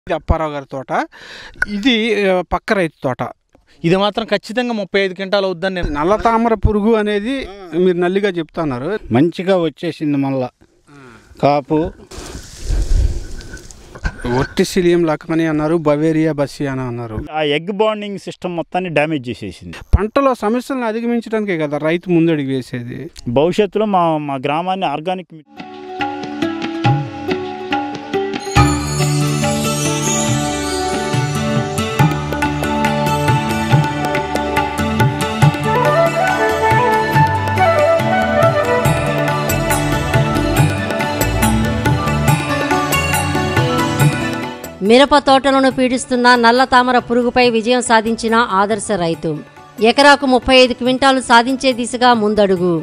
ఇది అప్పారావు గారి తోట ఇది ఆ, పక్క రైతు తోట ఇది మాత్రం ఖచ్చితంగా ముప్పై ఐదు క్వింటాలు అవుద్దని నేను నల్ల తామర పురుగు అనేది మీరు నల్లిగా చెప్తున్నారు మంచిగా వచ్చేసింది మళ్ళా కాపు ఒట్టిసిలియం లక్మని అన్నారు బవేరియా బస్సి అని అన్నారు ఆ ఎగ్ బాండింగ్ సిస్టమ్ మొత్తాన్ని డ్యామేజ్ చేసేసింది పంటలో సమస్యలను అధిగమించడానికే కదా రైతు ముందడుగు వేసేది భవిష్యత్తులో మా మా గ్రామాన్ని ఆర్గానిక్ మిరప తోటలను పీడిస్తున్న నల్ల తామర పురుగుపై విజయం సాధించిన ఆదర్శ రైతు ఎకరాకు ముప్పై ఐదు క్వింటాలు సాధించే దిశగా ముందడుగు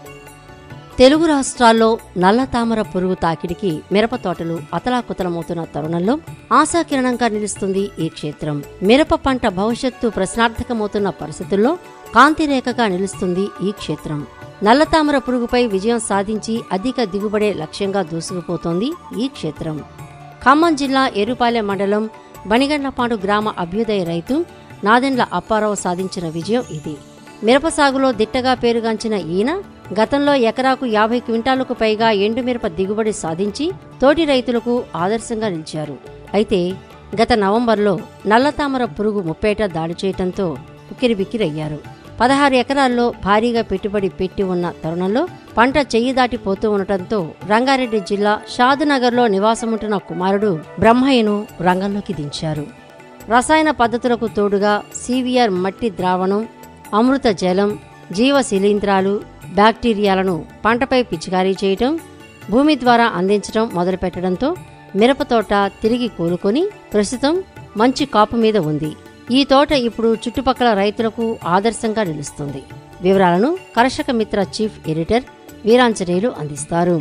తెలుగు రాష్ట్రాల్లో నల్ల తామర పురుగు తాకిడికి మిరప తోటలు అతలాకుతలమవుతున్న తరుణంలో ఆశాకిరణంగా నిలుస్తుంది ఈ క్షేత్రం మిరప పంట భవిష్యత్తు ప్రశ్నార్థకమవుతున్న పరిస్థితుల్లో కాంతిరేఖగా నిలుస్తుంది ఈ క్షేత్రం నల్ల తామర పురుగుపై విజయం సాధించి అధిక దిగుబడే లక్ష్యంగా దూసుకుపోతోంది ఈ క్షేత్రం ఖమ్మం జిల్లా ఎరుపాలెం మండలం బనిగండ్లపాడు గ్రామ అభ్యుదయ రైతు నాదెండ్ల అప్పారావు సాధించిన విజయం ఇది మిరప సాగులో దిట్టగా పేరుగాంచిన ఈయన గతంలో ఎకరాకు యాభై క్వింటాలకు పైగా ఎండుమిరప దిగుబడి సాధించి తోటి రైతులకు ఆదర్శంగా నిలిచారు అయితే గత నవంబర్లో నల్లతామర పురుగు ముప్పేట దాడి చేయటంతో ఉక్కిరిబిక్కిరయ్యారు పదహారు ఎకరాల్లో భారీగా పెట్టుబడి పెట్టి ఉన్న తరుణంలో పంట చెయ్యి దాటిపోతూ ఉండటంతో రంగారెడ్డి జిల్లా షాదునగర్లో నివాసముంటున్న కుమారుడు బ్రహ్మయ్యను రంగంలోకి దించారు రసాయన పద్ధతులకు తోడుగా సివిఆర్ మట్టి ద్రావణం అమృత జలం జీవ శిలీంధ్రాలు బ్యాక్టీరియాలను పంటపై పిచికారీ చేయటం భూమి ద్వారా అందించడం మొదలుపెట్టడంతో మిరపతోట తిరిగి కోలుకొని ప్రస్తుతం మంచి కాపు మీద ఉంది ఈ తోట ఇప్పుడు చుట్టుపక్కల రైతులకు ఆదర్శంగా నిలుస్తుంది వివరాలను కర్షక మిత్ర చీఫ్ ఎడిటర్ వీరాంజనేయులు అందిస్తారు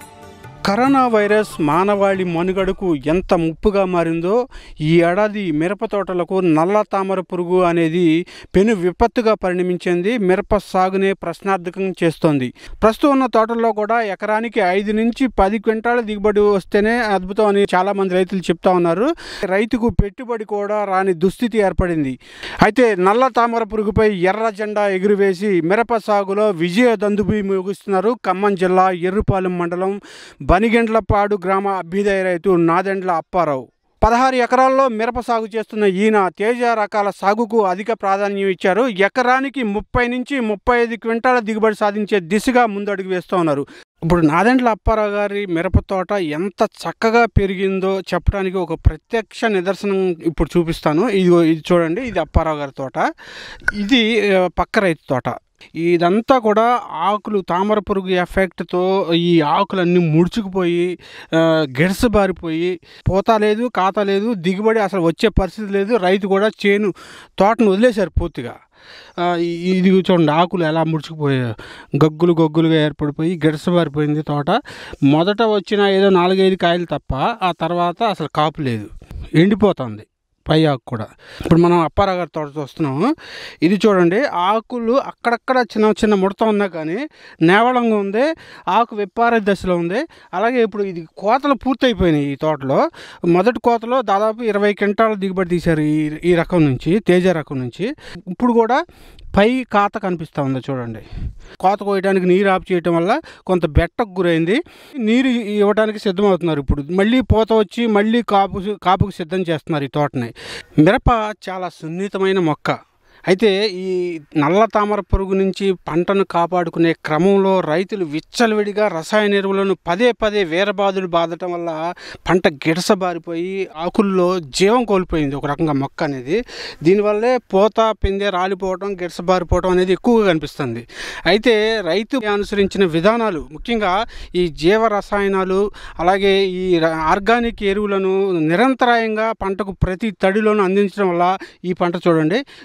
కరోనా వైరస్ మానవాళి మనుగడకు ఎంత ముప్పుగా మారిందో ఈ ఏడాది మిరప తోటలకు నల్ల తామర పురుగు అనేది పెను విపత్తుగా పరిణమించింది మిరప సాగునే ప్రశ్నార్థకం చేస్తోంది ప్రస్తుతం ఉన్న తోటల్లో కూడా ఎకరానికి ఐదు నుంచి పది క్వింటాల దిగుబడి వస్తేనే అద్భుతం అని చాలా మంది రైతులు చెప్తా ఉన్నారు రైతుకు పెట్టుబడి కూడా రాని దుస్థితి ఏర్పడింది అయితే నల్ల తామర పురుగుపై ఎర్ర జెండా ఎగురువేసి మిరప సాగులో విజయ దందుబి ముగిస్తున్నారు ఖమ్మం జిల్లా ఎర్రుపాలెం మండలం బనిగెండ్లపాడు గ్రామ అభ్యుదయ రైతు నాదెండ్ల అప్పారావు పదహారు ఎకరాల్లో మిరప సాగు చేస్తున్న ఈయన తేజ రకాల సాగుకు అధిక ప్రాధాన్యం ఇచ్చారు ఎకరానికి ముప్పై నుంచి ముప్పై ఐదు క్వింటాల దిగుబడి సాధించే దిశగా ముందడుగు వేస్తూ ఉన్నారు ఇప్పుడు నాదెండ్ల అప్పారావు గారి మిరప తోట ఎంత చక్కగా పెరిగిందో చెప్పడానికి ఒక ప్రత్యక్ష నిదర్శనం ఇప్పుడు చూపిస్తాను ఇది ఇది చూడండి ఇది అప్పారావు గారి తోట ఇది ఆ, పక్క రైతు తోట ఇదంతా కూడా ఆకులు తామర పురుగు ఎఫెక్ట్తో ఈ ఆకులన్నీ ముడుచుకుపోయి ఆ, గిడసబారిపోయి పోత లేదు కాత లేదు దిగుబడి అసలు వచ్చే పరిస్థితి లేదు రైతు కూడా చేను తోటను వదిలేశారు పూర్తిగా ఆ, ఈ- ఇది చూడండి ఆకులు ఎలా ముడుచుకుపోయాయి గగ్గులు గగ్గులుగా ఏర్పడిపోయి గిడసబారిపోయింది తోట మొదట వచ్చిన ఏదో నాలుగైదు కాయలు తప్ప ఆ తర్వాత అసలు కాపు లేదు ఎండిపోతుంది పై ఆకు కూడా ఇప్పుడు మనం అప్పారావు గారి తోట చూస్తున్నాము ఇది చూడండి ఆకులు అక్కడక్కడ చిన్న చిన్న ముడత ఉన్నా కానీ నేవళంగా ఉంది ఆకు విప్పారే దశలో ఉంది అలాగే ఇప్పుడు ఇది కోతలు పూర్తయిపోయినాయి ఈ తోటలో మొదటి కోతలో దాదాపు ఇరవై క్వింటాల దిగుబడి తీశారు ఈ ఈ రకం నుంచి తేజ రకం నుంచి ఇప్పుడు కూడా పై కాత కనిపిస్తూ ఉంది చూడండి కోత కోయడానికి నీరు ఆపు చేయటం వల్ల కొంత బెట్టకు గురైంది నీరు ఇవ్వడానికి సిద్ధమవుతున్నారు ఇప్పుడు మళ్ళీ పూత వచ్చి మళ్ళీ కాపు కాపుకు సిద్ధం చేస్తున్నారు ఈ తోటని మిరప చాలా సున్నితమైన మొక్క అయితే ఈ నల్ల తామర పురుగు నుంచి పంటను కాపాడుకునే క్రమంలో రైతులు విచ్చలవిడిగా రసాయన ఎరువులను పదే పదే వీరబాదులు బాదటం వల్ల పంట గిడసబారిపోయి ఆకుల్లో జీవం కోల్పోయింది ఒక రకంగా మొక్క అనేది దీనివల్లే పూత పిందె రాలిపోవటం గిడసబారిపోవటం అనేది ఎక్కువగా కనిపిస్తుంది అయితే రైతు అనుసరించిన విధానాలు ముఖ్యంగా ఈ జీవ రసాయనాలు అలాగే ఈ ర- ఆర్గానిక్ ఎరువులను నిరంతరాయంగా పంటకు ప్రతి తడిలోనూ అందించడం వల్ల ఈ పంట చూడండి ఇప్పుడు ఇది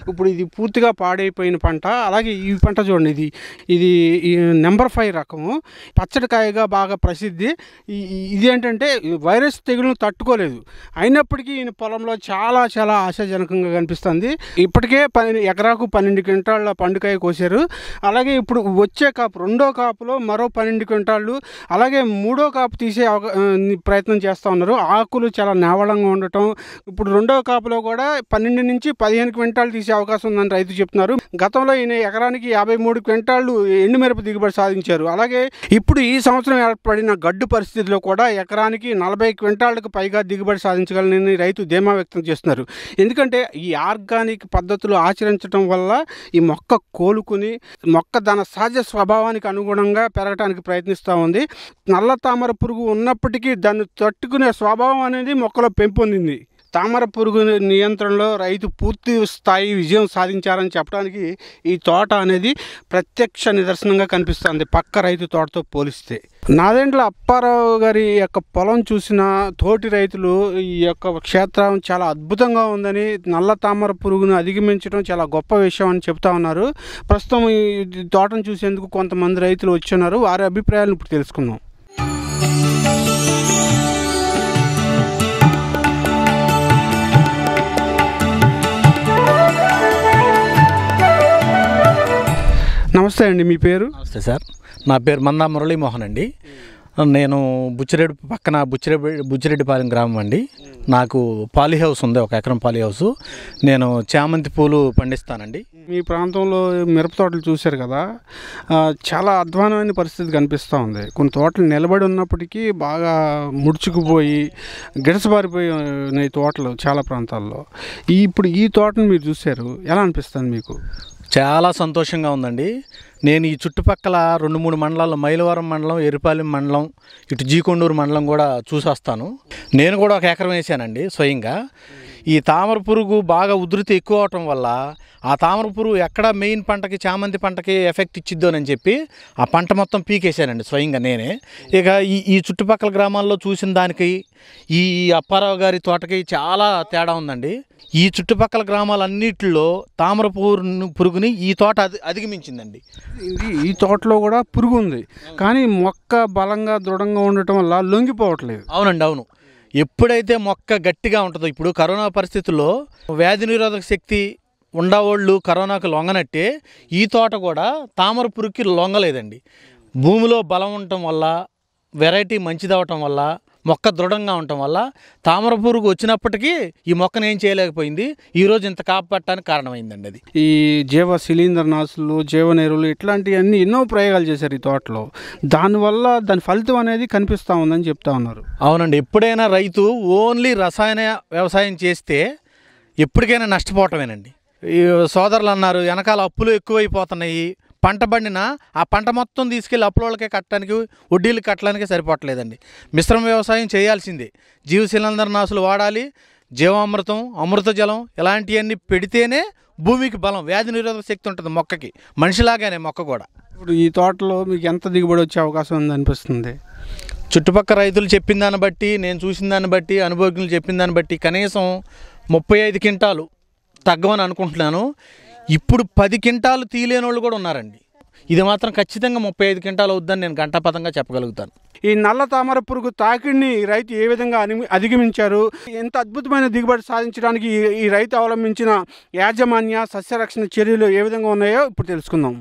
పూర్తిగా పాడైపోయిన పంట అలాగే ఈ పంట చూడండి ఇది ఇది ఈ నెంబర్ ఫైవ్ రకము పచ్చడి కాయగా బాగా ప్రసిద్ధి ఈ- ఈ- ఇది ఏంటంటే ఈ వైరస్ తెగులను తట్టుకోలేదు అయినప్పటికీ ఈయన పొలంలో చాలా చాలా ఆశాజనకంగా కనిపిస్తుంది ఇప్పటికే పన్నెండు ఎకరాకు పన్నెండు క్వింటాళ్ళ పండుకాయ కోసారు అలాగే ఇప్పుడు వచ్చే కాపు రెండో కాపులో మరో పన్నెండు క్వింటాళ్ళు అలాగే మూడో కాపు తీసే అవకా- ఆ, ప్రయత్నం చేస్తూ ఉన్నారు ఆకులు చాలా నేవళంగా ఉండటం ఇప్పుడు రెండో కాపులో కూడా పన్నెండు నుంచి పదిహేను క్వింటాలు తీసే అవకాశం ఉందని రైతు చెప్తున్నారు గతంలో ఈయన ఎకరానికి యాభై మూడు క్వింటాళ్ళు ఎండుమిరప దిగుబడి సాధించారు అలాగే ఇప్పుడు ఈ సంవత్సరం ఏర్పడిన గడ్డు పరిస్థితిలో కూడా ఎకరానికి నలభై క్వింటాళ్లకు పైగా దిగుబడి సాధించగలనని రైతు ధీమా వ్యక్తం చేస్తున్నారు ఎందుకంటే ఈ ఆర్గానిక్ పద్ధతులు ఆచరించడం వల్ల ఈ మొక్క కోలుకుని మొక్క దాని సహజ స్వభావానికి అనుగుణంగా పెరగడానికి ప్రయత్నిస్తూ ఉంది నల్ల తామర పురుగు ఉన్నప్పటికీ దాన్ని తట్టుకునే స్వభావం అనేది మొక్కలో పెంపొందింది తామర పురుగు నియంత్రణలో రైతు పూర్తి స్థాయి విజయం సాధించారని చెప్పడానికి ఈ తోట అనేది ప్రత్యక్ష నిదర్శనంగా కనిపిస్తుంది పక్క రైతు తోటతో పోలిస్తే నాదెండ్ల అప్పారావు గారి యొక్క పొలం చూసిన తోటి రైతులు ఈ యొక్క క్షేత్రం చాలా అద్భుతంగా ఉందని నల్ల తామర పురుగును అధిగమించడం చాలా గొప్ప విషయం అని చెప్తా ఉన్నారు ప్రస్తుతం ఈ తోటను చూసేందుకు కొంతమంది రైతులు వచ్చున్నారు వారి అభిప్రాయాలను ఇప్పుడు తెలుసుకుందాం నమస్తే అండి మీ పేరు నమస్తే సార్ నా పేరు మందా మురళీమోహన్ అండి నేను బుచ్చిరెడ్డి పక్కన బుచ్చిరెడ్డి బుచ్చిరెడ్డిపాలెం గ్రామం అండి నాకు పాలీ హౌస్ ఉంది ఒక ఎకరం పాలీ హౌస్ నేను చామంతి పూలు పండిస్తానండి మీ ప్రాంతంలో మిరప తోటలు చూశారు కదా ఆ, చాలా అధ్వానమైన పరిస్థితి కనిపిస్తూ ఉంది కొన్ని తోటలు నిలబడి ఉన్నప్పటికీ బాగా ముడుచుకుపోయి గిడసబారిపోయిన తోటలు చాలా ప్రాంతాల్లో ఈ ఇప్పుడు ఈ తోటను మీరు చూశారు ఎలా అనిపిస్తుంది మీకు చాలా సంతోషంగా ఉందండి నేను ఈ చుట్టుపక్కల రెండు మూడు మండలాల్లో మైలవరం మండలం ఎరుపాలెం మండలం ఇటు జీకొండూరు మండలం కూడా చూసొస్తాను నేను కూడా ఒక ఎకరం వేసానండి స్వయంగా ఈ తామర పురుగు బాగా ఉధృతి ఎక్కువ అవటం వల్ల ఆ తామర పురుగు ఎక్కడ మెయిన్ పంటకి చామంతి పంటకి ఎఫెక్ట్ ఇచ్చిద్దోనని చెప్పి ఆ పంట మొత్తం పీకేసానండి స్వయంగా నేనే ఇక ఈ ఈ చుట్టుపక్కల గ్రామాల్లో చూసిన దానికి ఈ అప్పారావు గారి తోటకి చాలా తేడా ఉందండి ఈ చుట్టుపక్కల గ్రామాలన్నిటిలో తామర పురుగు పురుగుని ఈ తోట అధి అధిగమించిందండి ఇది ఈ తోటలో కూడా పురుగు ఉంది కానీ మొక్క బలంగా దృఢంగా ఉండటం వల్ల లొంగిపోవట్లేదు అవునండి అవును ఎప్పుడైతే మొక్క గట్టిగా ఉంటుందో ఇప్పుడు కరోనా పరిస్థితుల్లో వ్యాధి నిరోధక శక్తి ఉండవాళ్ళు కరోనాకు లొంగనట్టే ఈ తోట కూడా తామర పురుగుకి లొంగలేదండి భూమిలో బలం ఉండటం వల్ల వెరైటీ మంచిదవటం వల్ల మొక్క దృఢంగా ఉండటం వల్ల తామర పురుగు వచ్చినప్పటికీ ఈ మొక్కను ఏం చేయలేకపోయింది ఈరోజు ఇంత కాపాడటానికి కారణమైందండి అది ఈ జీవ శిలీంద్ర నాసులు జీవనేరులు ఇట్లాంటివన్నీ ఎన్నో ప్రయోగాలు చేశారు ఈ తోటలో దానివల్ల దాని ఫలితం అనేది కనిపిస్తూ ఉందని చెప్తా ఉన్నారు అవునండి ఎప్పుడైనా రైతు ఓన్లీ రసాయన వ్యవసాయం చేస్తే ఎప్పటికైనా నష్టపోవటమేనండి ఈ సోదరులు అన్నారు వెనకాల అప్పులు ఎక్కువైపోతున్నాయి పంట పండిన ఆ పంట మొత్తం తీసుకెళ్ళి అప్పులకే కట్టడానికి వడ్డీలు కట్టడానికి సరిపోవట్లేదండి మిశ్రమ వ్యవసాయం చేయాల్సిందే జీవ శిలందరనాశులు వాడాలి జీవామృతం అమృత జలం ఇలాంటివన్నీ పెడితేనే భూమికి బలం వ్యాధి నిరోధక శక్తి ఉంటుంది మొక్కకి మనిషిలాగానే మొక్క కూడా ఇప్పుడు ఈ తోటలో మీకు ఎంత దిగుబడి వచ్చే అవకాశం ఉంది అనిపిస్తుంది చుట్టుపక్కల రైతులు చెప్పిన దాన్ని బట్టి నేను చూసిన దాన్ని బట్టి అనుభవజ్ఞులు చెప్పిన దాన్ని బట్టి కనీసం ముప్పై ఐదు క్వింటాలు తగ్గవని అనుకుంటున్నాను ఇప్పుడు పది క్వింటాలు తీయలేని వాళ్ళు కూడా ఉన్నారండి ఇది మాత్రం ఖచ్చితంగా ముప్పై ఐదు క్వింటాలు అవుద్దని నేను గంటాపతంగా చెప్పగలుగుతాను ఈ నల్ల తామర పురుగు తాకిడిని రైతు ఏ విధంగా అని- అధిగమించారు ఎంత అద్భుతమైన దిగుబడి సాధించడానికి ఈ- ఈ రైతు అవలంబించిన యాజమాన్య సస్యరక్షణ చర్యలు ఏ విధంగా ఉన్నాయో ఇప్పుడు తెలుసుకుందాం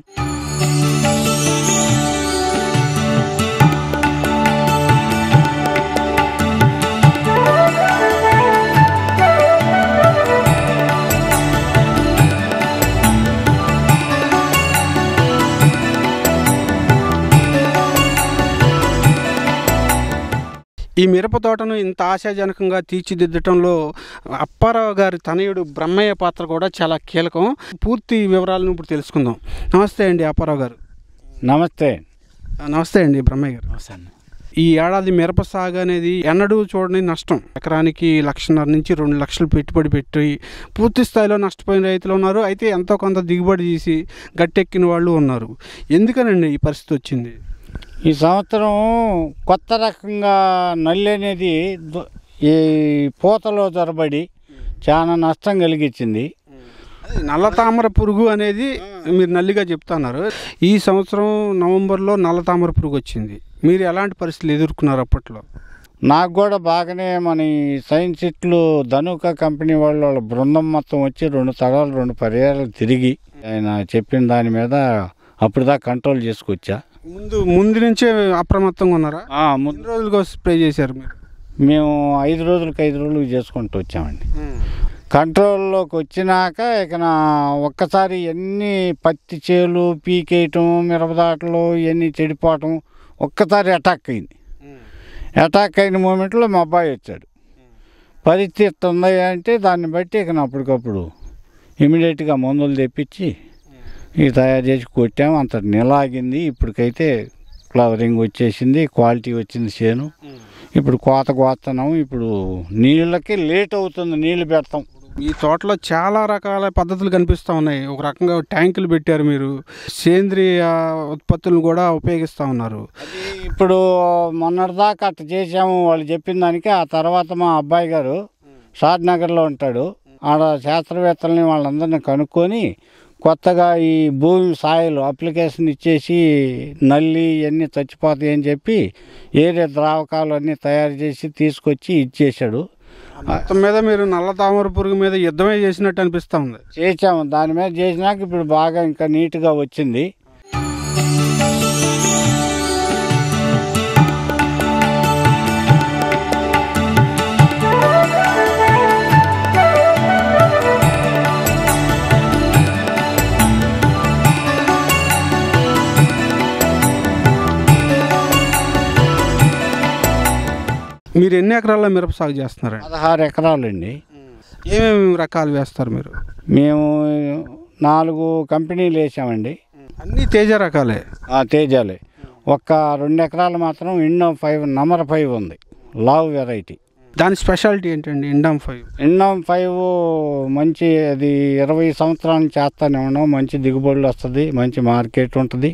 ఈ మిరప తోటను ఇంత ఆశాజనకంగా తీర్చిదిద్దటంలో అప్పారావు గారి తనయుడు బ్రహ్మయ్య పాత్ర కూడా చాలా కీలకం పూర్తి వివరాలను ఇప్పుడు తెలుసుకుందాం నమస్తే అండి అప్పారావు గారు నమస్తే నమస్తే అండి బ్రహ్మయ్య గారు నమస్తే అండి ఈ ఏడాది మిరప సాగు అనేది ఎన్నడూ చూడని నష్టం ఎకరానికి లక్షన్నర నుంచి రెండు లక్షలు పెట్టుబడి పెట్టి పూర్తి స్థాయిలో నష్టపోయిన రైతులు ఉన్నారు అయితే ఎంతో కొంత దిగుబడి తీసి గట్టెక్కిన వాళ్ళు ఉన్నారు ఎందుకనండి ఈ పరిస్థితి వచ్చింది ఈ సంవత్సరం కొత్త రకంగా నల్లి అనేది దు- ఈ పూతలో జొరబడి చాలా నష్టం కలిగించింది నల్ల తామర పురుగు అనేది మీరు నల్లిగా చెప్తున్నారు ఈ సంవత్సరం నవంబర్లో నల్ల తామర పురుగు వచ్చింది మీరు ఎలాంటి పరిస్థితులు ఎదుర్కొన్నారు అప్పట్లో నాకు కూడా బాగానే మన ఈ సైన్స్ ఇట్లు ధనుక కంపెనీ వాళ్ళు వాళ్ళ బృందం మొత్తం వచ్చి రెండు తరాలు రెండు పర్యాలు తిరిగి ఆయన చెప్పిన దాని మీద అప్పుడుదా కంట్రోల్ చేసుకొచ్చా ముందు ముందు నుంచే అప్రమత్తంగా ఉన్నారా ఆ, ముందు ఎన్ని రోజులుగా స్ప్రే చేశారు మీరు మేము ఐదు రోజులకి ఐదు రోజులు చేసుకుంటూ వచ్చామండి కంట్రోల్లోకి వచ్చినాక ఇక నా ఒక్కసారి ఎన్ని పత్తి చేలు పీకేయటం మిరపదాటలు ఇవన్నీ చెడిపోవటం ఒక్కసారి అటాక్ అయింది అటాక్ అయిన మూమెంట్లో మా అబ్బాయి వచ్చాడు పరిస్థితి ఇట్ట ఉంది అంటే దాన్ని బట్టి ఇక నా అప్పటికప్పుడు ఇమీడియట్గా మందులు తెప్పించి ఇవి తయారు చేసి కొట్టాము అంత నిలాగింది ఇప్పటికైతే ఫ్లవరింగ్ వచ్చేసింది క్వాలిటీ వచ్చింది చేను ఇప్పుడు కోత కోస్తున్నాము ఇప్పుడు నీళ్ళకి లేట్ అవుతుంది నీళ్ళు పెడతాం ఈ తోటలో చాలా రకాల పద్ధతులు కనిపిస్తూ ఉన్నాయి ఒక రకంగా ట్యాంకులు పెట్టారు మీరు సేంద్రియ ఉత్పత్తులను కూడా ఉపయోగిస్తూ ఉన్నారు అది ఇప్పుడు మొన్నటిదాకా అట్ట చేసాము వాళ్ళు చెప్పిన దానికి ఆ తర్వాత మా అబ్బాయి గారు షాద్ నగర్లో ఉంటాడు ఆడ శాస్త్రవేత్తల్ని వాళ్ళందరినీ కనుక్కొని కొత్తగా ఈ భూమి సాయిలు అప్లికేషన్ ఇచ్చేసి నల్లి ఇవన్నీ చచ్చిపోతాయి అని చెప్పి ఏరే ద్రావకాలు అన్నీ తయారు చేసి తీసుకొచ్చి ఇచ్చేసాడు మొత్తం మీద మీరు నల్ల తామర పురుగు మీద యుద్ధమే చేసినట్టు అనిపిస్తూ ఉంది చేసాము దాని మీద చేసినాక ఇప్పుడు బాగా ఇంకా నీట్గా వచ్చింది మీరు ఎన్ని ఎకరాల్లో మిరప సాగు చేస్తున్నారండి పదహారు ఎకరాలండి ఏమేమి రకాలు వేస్తారు మీరు మేము నాలుగు కంపెనీలు వేసామండి అన్నీ తేజ రకాలే ఆ తేజాలే ఒక్క రెండు ఎకరాలు మాత్రం ఇండో ఫైవ్ నంబర్ ఫైవ్ ఉంది లావ్ వెరైటీ దాని స్పెషాలిటీ ఏంటండి ఇండమ్ ఫైవ్ ఇండో ఫైవ్ మంచి అది ఇరవై సంవత్సరాలు చేస్తానే ఉన్నాం మంచి దిగుబడులు వస్తుంది మంచి మార్కెట్ ఉంటుంది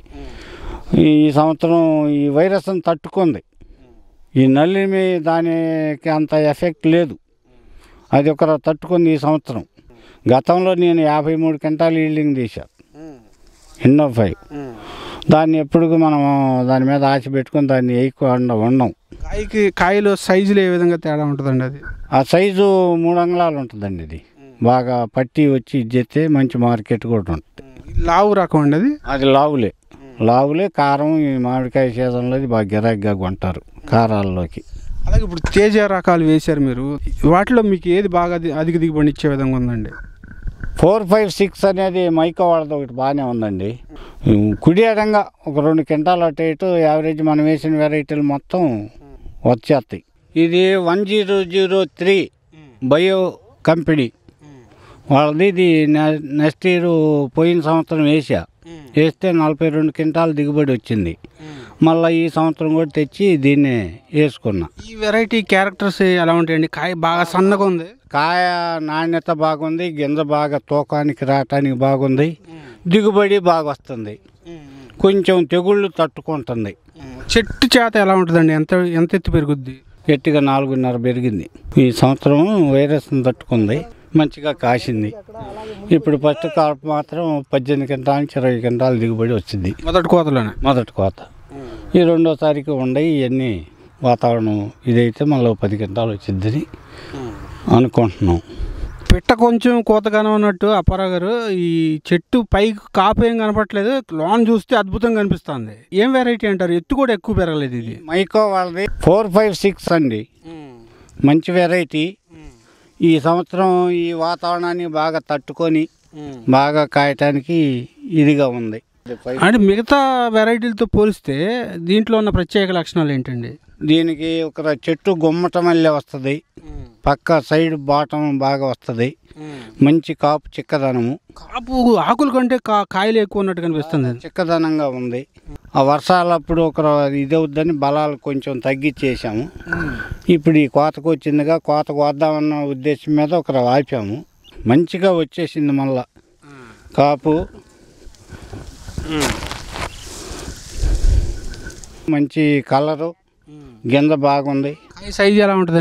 ఈ సంవత్సరం ఈ వైరస్ని తట్టుకుంది ఈ నల్లి మీ దానికి అంత ఎఫెక్ట్ లేదు అది ఒక తట్టుకుంది ఈ సంవత్సరం గతంలో నేను యాభై మూడు క్వింటాలు ఈల్డింగ్ తీశాను ఇండో ఫైవ్ దాన్ని ఎప్పుడు మనం దాని మీద ఆశ పెట్టుకొని దాన్ని వేయకుండా ఉండం కాయకి కాయలు సైజులు ఏ విధంగా తేడా ఉంటుందండి అది ఆ సైజు మూడు అంగుళాలు ఉంటుందండి ఇది బాగా పట్టి వచ్చి ఇది చేస్తే మంచి మార్కెట్ కూడా ఉంటుంది లావు రకం అండి అది అది లావులే లావులే కారం ఈ మామిడికాయ సీజన్లో ఇది బాగా గిరాకీగా కొంటారు కారాల్లోకి అలాగే ఇప్పుడు తేజ రకాలు వేశారు మీరు వాటిలో మీకు ఏది బాగా ది- అధిక దిగుబడి ఇచ్చే విధంగా ఉందండి ఫోర్ ఫైవ్ సిక్స్ అనేది మైకా వాళ్ళది ఒకటి బాగానే ఉందండి కుడి ఎడంగా ఒక రెండు క్వింటాలు అటు ఇటు యావరేజ్ మనం వేసిన వెరైటీలు మొత్తం వచ్చేస్తాయి ఇది one zero zero three bio company వాళ్ళది ఇది నె- నెక్స్ట్ ఇయర్ పోయిన సంవత్సరం వేసా వేస్తే నలభై రెండు క్వింటాలు దిగుబడి వచ్చింది మళ్ళీ ఈ సంవత్సరం కూడా తెచ్చి దీన్నే వేసుకున్నా ఈ వెరైటీ క్యారెక్టర్స్ ఎలా ఉంటాయండి కాయ బాగా సన్నగా ఉంది కాయ నాణ్యత బాగుంది గింజ బాగా తూకానికి రావటానికి బాగుంది దిగుబడి బాగా వస్తుంది కొంచెం తెగుళ్ళు తట్టుకుంటుంది చెట్టు చేత ఎలా ఉంటుందండి ఎంత ఎంత ఎత్తు పెరుగుద్ది గట్టిగా నాలుగున్నర పెరిగింది ఈ సంవత్సరం వైరస్ని తట్టుకుంది మంచిగా కాసింది ఇప్పుడు ఫస్ట్ కాపు మాత్రం పద్దెనిమిది గంటల నుంచి ఇరవై గంటల దిగుబడి వచ్చింది మొదటి కోతలోనే మొదటి కోత ఈ రెండోసారికి ఉండయి ఇవన్నీ వాతావరణం ఇదైతే మళ్ళీ పది గంటలు వచ్చిందని అనుకుంటున్నాం పిట్ట కొంచెం కోతగానే ఉన్నట్టు అప్పారావు గారు ఈ చెట్టు పైకి కాపు ఏం కనపట్లేదు లోన్ చూస్తే అద్భుతంగా కనిపిస్తుంది ఏం వెరైటీ అంటారు ఎత్తు కూడా ఎక్కువ పెరగలేదు ఇది మైకో వాళ్ళది ఫోర్ ఫైవ్ సిక్స్ అండి మంచి వెరైటీ ఈ సంవత్సరం ఈ వాతావరణాన్ని బాగా తట్టుకొని బాగా కాయటానికి ఇదిగా ఉంది అంటే మిగతా వెరైటీలతో పోలిస్తే దీంట్లో ఉన్న ప్రత్యేక లక్షణాలు ఏంటండి దీనికి ఒక చెట్టు గుమ్మట మల్లె వస్తుంది పక్క సైడ్ బాటం బాగా వస్తుంది మంచి కాపు చిక్కదనము కాపు ఆకుల కంటే కా కాయలు ఎక్కువ ఉన్నట్టు కనిపిస్తుంది చిక్కదనంగా ఉంది ఆ వర్షాలప్పుడు ఒక ఇదవుద్దని బలాలు కొంచెం తగ్గించేసాము ఇప్పుడు ఈ కోతకు వచ్చిందిగా కోత కోద్దామన్న ఉద్దేశం మీద ఒక ఆపాము మంచిగా వచ్చేసింది మళ్ళా కాపు మంచి కలరు గింజ బాగుంది కాయ సైజు ఎలా ఉంటుందండి ఇది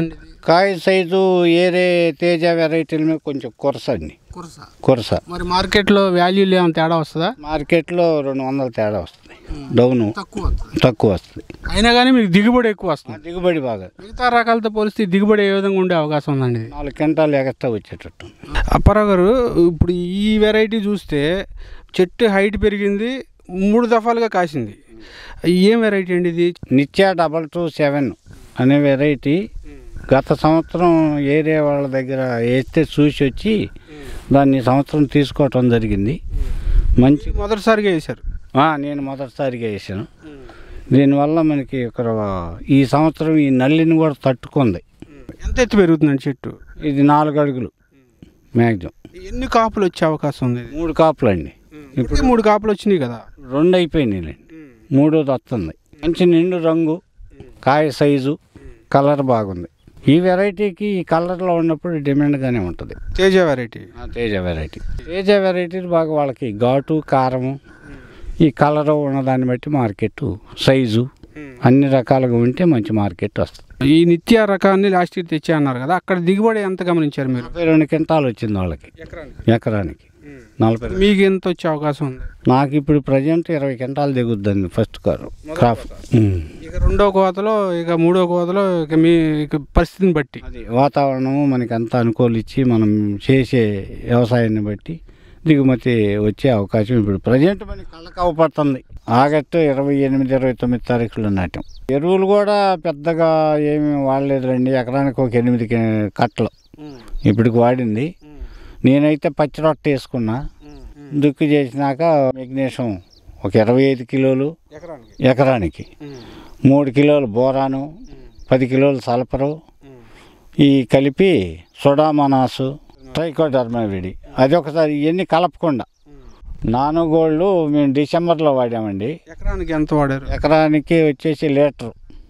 కాయ సైజు ఏరే తేజ వెరైటీల మీద కొంచెం కొరస అండి కురస కొరస మరి మార్కెట్లో వాల్యూలు ఏమైనా తేడా వస్తుందా మార్కెట్లో రెండు వందల తేడా వస్తుంది డౌను తక్కువ వస్తుంది తక్కువ వస్తుంది అయినా కానీ మీకు దిగుబడి ఎక్కువ వస్తుంది దిగుబడి బాగా మిగతా రకాలతో పోలిస్తే దిగుబడి ఏ విధంగా ఉండే అవకాశం ఉందండి ఇది నాలుగు క్వింటాలు ఎగస్ట్రా వచ్చేటట్టు అప్పారావు గారు ఇప్పుడు ఈ వెరైటీ చూస్తే చెట్టు హైట్ పెరిగింది మూడు దఫాలుగా కాసింది ఏం వెరైటీ అండి ఇది నిత్య డబల్ టూ సెవెన్ అనే వెరైటీ గత సంవత్సరం ఏరియా వాళ్ళ దగ్గర వేస్తే చూసి వచ్చి దాన్ని ఈ సంవత్సరం తీసుకోవటం జరిగింది మంచి మొదటిసారిగా వేశారు ఆ, నేను మొదటిసారిగా వేసాను దీనివల్ల మనకి ఇక్కడ ఈ సంవత్సరం ఈ నల్లిని కూడా తట్టుకుంది ఎంత ఎత్తు పెరుగుతుందండి చెట్టు ఇది నాలుగు అడుగులు మ్యాక్సిమం ఎన్ని కాపులు వచ్చే అవకాశం ఉంది ఇది? మూడు కాపులు అండి ఇప్పటికే మూడు కాపులు వచ్చినాయి కదా రెండు అయిపోయినాయిలేండి మూడోది వస్తుంది మంచి నిండు రంగు కాయ సైజు కలర్ బాగుంది ఈ వెరైటీకి ఈ కలర్లో ఉన్నప్పుడు డిమాండ్గానే ఉంటుంది తేజ వెరైటీ ఆ తేజ వెరైటీ తేజ వెరైటీలు బాగా వాళ్ళకి ఘాటు కారము ఈ కలర్ ఉన్నదాన్ని బట్టి మార్కెట్ సైజు అన్ని రకాలుగా ఉంటే మంచి మార్కెట్ వస్తుంది ఈ నిత్య రకాన్ని లాస్ట్ ఇయర్ తెచ్చా అన్నారు కదా అక్కడ దిగుబడి ఎంత గమనించారు మీరు నలభై రెండు క్వింటాలు వచ్చింది వాళ్ళకి ఎకరానికి నలభై రెండు. మీకు ఎంత వచ్చే అవకాశం ఉంది నాకు ఇప్పుడు ప్రజెంట్ ఇరవై క్వింటాలు దిగుద్దండి ఫస్ట్ కారు క్రాప్ ఉమ్. ఇక రెండో కోతలో ఇక మూడో కోతలో ఇక మీ ఇక పరిస్థితిని బట్టి అది వాతావరణము మనకి అంత అనుకూలించి మనం చేసే వ్యవసాయాన్ని బట్టి దిగుమతి వచ్చే అవకాశం ఇప్పుడు ప్రజెంట్ మనకి కళ్ళకు అవపడుతుంది ఆగస్టు ఇరవై ఎనిమిది ఇరవై తొమ్మిది తారీఖులో నాటాం ఎరువులు కూడా పెద్దగా ఏమి వాడలేదులేండి ఎకరానికి ఒక ఎనిమిది కి- కట్టలు ఇప్పటికి వాడింది నేనైతే పచ్చి రొట్టె వేసుకున్నా దుక్కు చేసినాక మెగ్నీషియం ఒక ఇరవై ఐదు కిలోలు ఎకరానికి మూడు కిలోలు బోరాను పది కిలోలు సల్ఫరు ఈ కలిపి సొడామనాసు ట్రైకోడర్మావిడి అది ఒకసారి ఇవన్నీ కలపకుండా నాను గోల్డ్ మేము డిసెంబర్లో వాడామండి ఎకరానికి ఎంత వాడారు ఎకరానికి వచ్చేసి లీటర్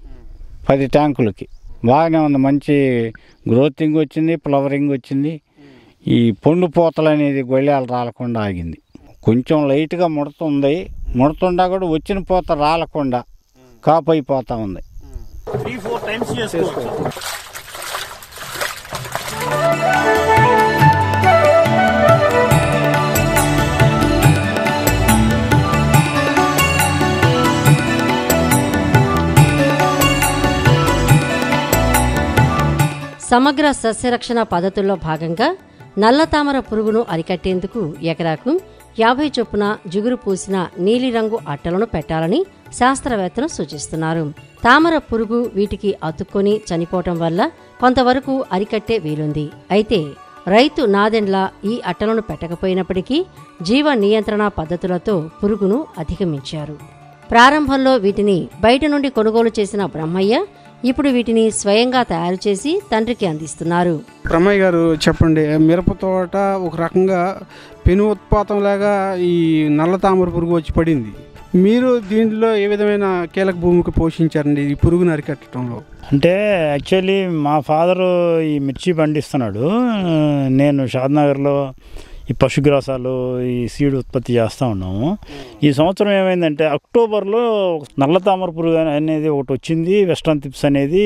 పది ట్యాంకులకి బాగానే ఉంది మంచి గ్రోతింగ్ వచ్చింది ఫ్లవరింగ్ వచ్చింది ఈ పండు పూతలు అనేది గొళ్ళాలు రాలకుండా ఆగింది కొంచెం లైట్గా ముడుతుంది ముడుతుండా కూడా వచ్చిన పూత రాలకుండా కాపు అయిపోతా ఉంది సమగ్ర సస్యరక్షణ పద్ధతుల్లో భాగంగా నల్ల తామర పురుగును అరికట్టేందుకు ఎకరాకు యాభై చొప్పున జిగురు పూసిన నీలిరంగు అట్టలను పెట్టాలని శాస్త్రవేత్తలు సూచిస్తున్నారు తామర పురుగు వీటికి అతుక్కొని చనిపోవటం వల్ల కొంతవరకు అరికట్టే వీలుంది అయితే రైతు నాదెండ్ల ఈ అట్టలను పెట్టకపోయినప్పటికీ జీవ నియంత్రణ పద్ధతులతో పురుగును అధిగమించారు ప్రారంభంలో వీటిని బయట నుండి కొనుగోలు చేసిన బ్రహ్మయ్య ఇప్పుడు వీటిని స్వయంగా తయారు చేసి తండ్రికి అందిస్తున్నారు బ్రహ్మయ్య గారు చెప్పండి మిరప తోట ఒక రకంగా పెను ఉత్పాతం లాగా ఈ నల్ల తామర పురుగు వచ్చి పడింది మీరు దీంట్లో ఏ విధమైన కీలక భూమికి పోషించారండి ఈ పురుగును అరికట్టడంలో అంటే యాక్చువల్లీ మా ఫాదరు ఈ మిర్చి పండిస్తున్నాడు నేను షాద్నగర్లో ఈ పశుగ్రాసాలు ఈ సీడ్ ఉత్పత్తి చేస్తూ ఉన్నాము ఈ సంవత్సరం ఏమైందంటే అక్టోబర్లో నల్ల తామర పురుగు అనేది ఒకటి వచ్చింది వెస్ట్రన్ టిప్స్ అనేది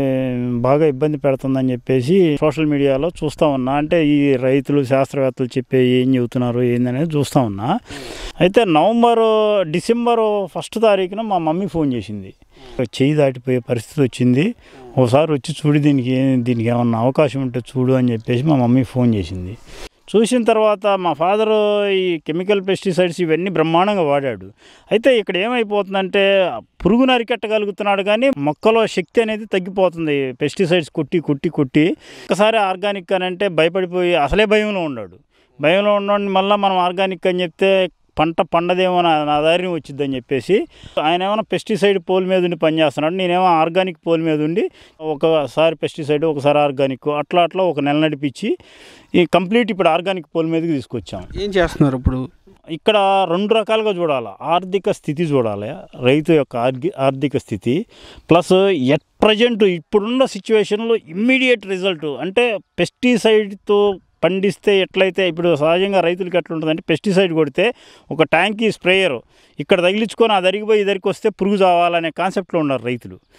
బాగా ఇబ్బంది పెడుతుందని చెప్పేసి సోషల్ మీడియాలో చూస్తూ ఉన్నా అంటే ఈ రైతులు శాస్త్రవేత్తలు చెప్పే ఏం చెబుతున్నారు ఏందనేది చూస్తూ ఉన్నా అయితే నవంబర్ డిసెంబర్ ఫస్ట్ తారీఖున మా మమ్మీ ఫోన్ చేసింది చెయ్యి దాటిపోయే పరిస్థితి వచ్చింది ఒకసారి వచ్చి చూడు దీనికి ఏ- దీనికి ఏమన్నా అవకాశం ఉంటే చూడు అని చెప్పేసి మా మమ్మీ ఫోన్ చేసింది చూసిన తర్వాత మా ఫాదర్ ఈ కెమికల్ పెస్టిసైడ్స్ ఇవన్నీ బ్రహ్మాండంగా వాడాడు అయితే ఇక్కడ ఏమైపోతుందంటే పురుగును అరికట్టగలుగుతున్నాడు కానీ మొక్కలో శక్తి అనేది తగ్గిపోతుంది పెస్టిసైడ్స్ కొట్టి కొట్టి కొట్టి ఒకసారి ఆర్గానిక్ అని అంటే భయపడిపోయి అసలే భయంలో ఉన్నాడు భయంలో ఉన్నోడిని మళ్ళీ మనం ఆర్గానిక్ అని చెప్తే పంట పండదేమో నా నా ధైర్యం వచ్చిందని చెప్పేసి ఆయన ఏమైనా పెస్టిసైడ్ పోల్ మీద ఉండి పనిచేస్తున్నాడు నేనేమో ఆర్గానిక్ పోల్ మీద ఉండి ఒకసారి పెస్టిసైడ్ ఒకసారి ఆర్గానిక్ అట్లా అట్లా ఒక నెల నడిపించి ఈ కంప్లీట్ ఇప్పుడు ఆర్గానిక్ పోల్ మీదకి తీసుకొచ్చాం ఏం చేస్తున్నారు ఇప్పుడు ఇక్కడ రెండు రకాలుగా చూడాలి ఆర్థిక స్థితి చూడాలి రైతు యొక్క ఆర్గి ఆర్థిక స్థితి ప్లస్ ఎట్ ప్రజెంట్ ఇప్పుడున్న సిచ్యువేషన్లో ఇమ్మీడియట్ రిజల్ట్ అంటే పెస్టిసైడ్తో పండిస్తే ఎట్లయితే ఇప్పుడు సహజంగా రైతులకి ఎట్లుంటుందంటే పెస్టిసైడ్ కొడితే ఒక ట్యాంకీ స్ప్రేయర్ ఇక్కడ తగిలించుకొని అది అరిగిపోయి ఇదరికి వస్తే పురుగు చావాలనే కాన్సెప్ట్లో ఉన్నారు రైతులు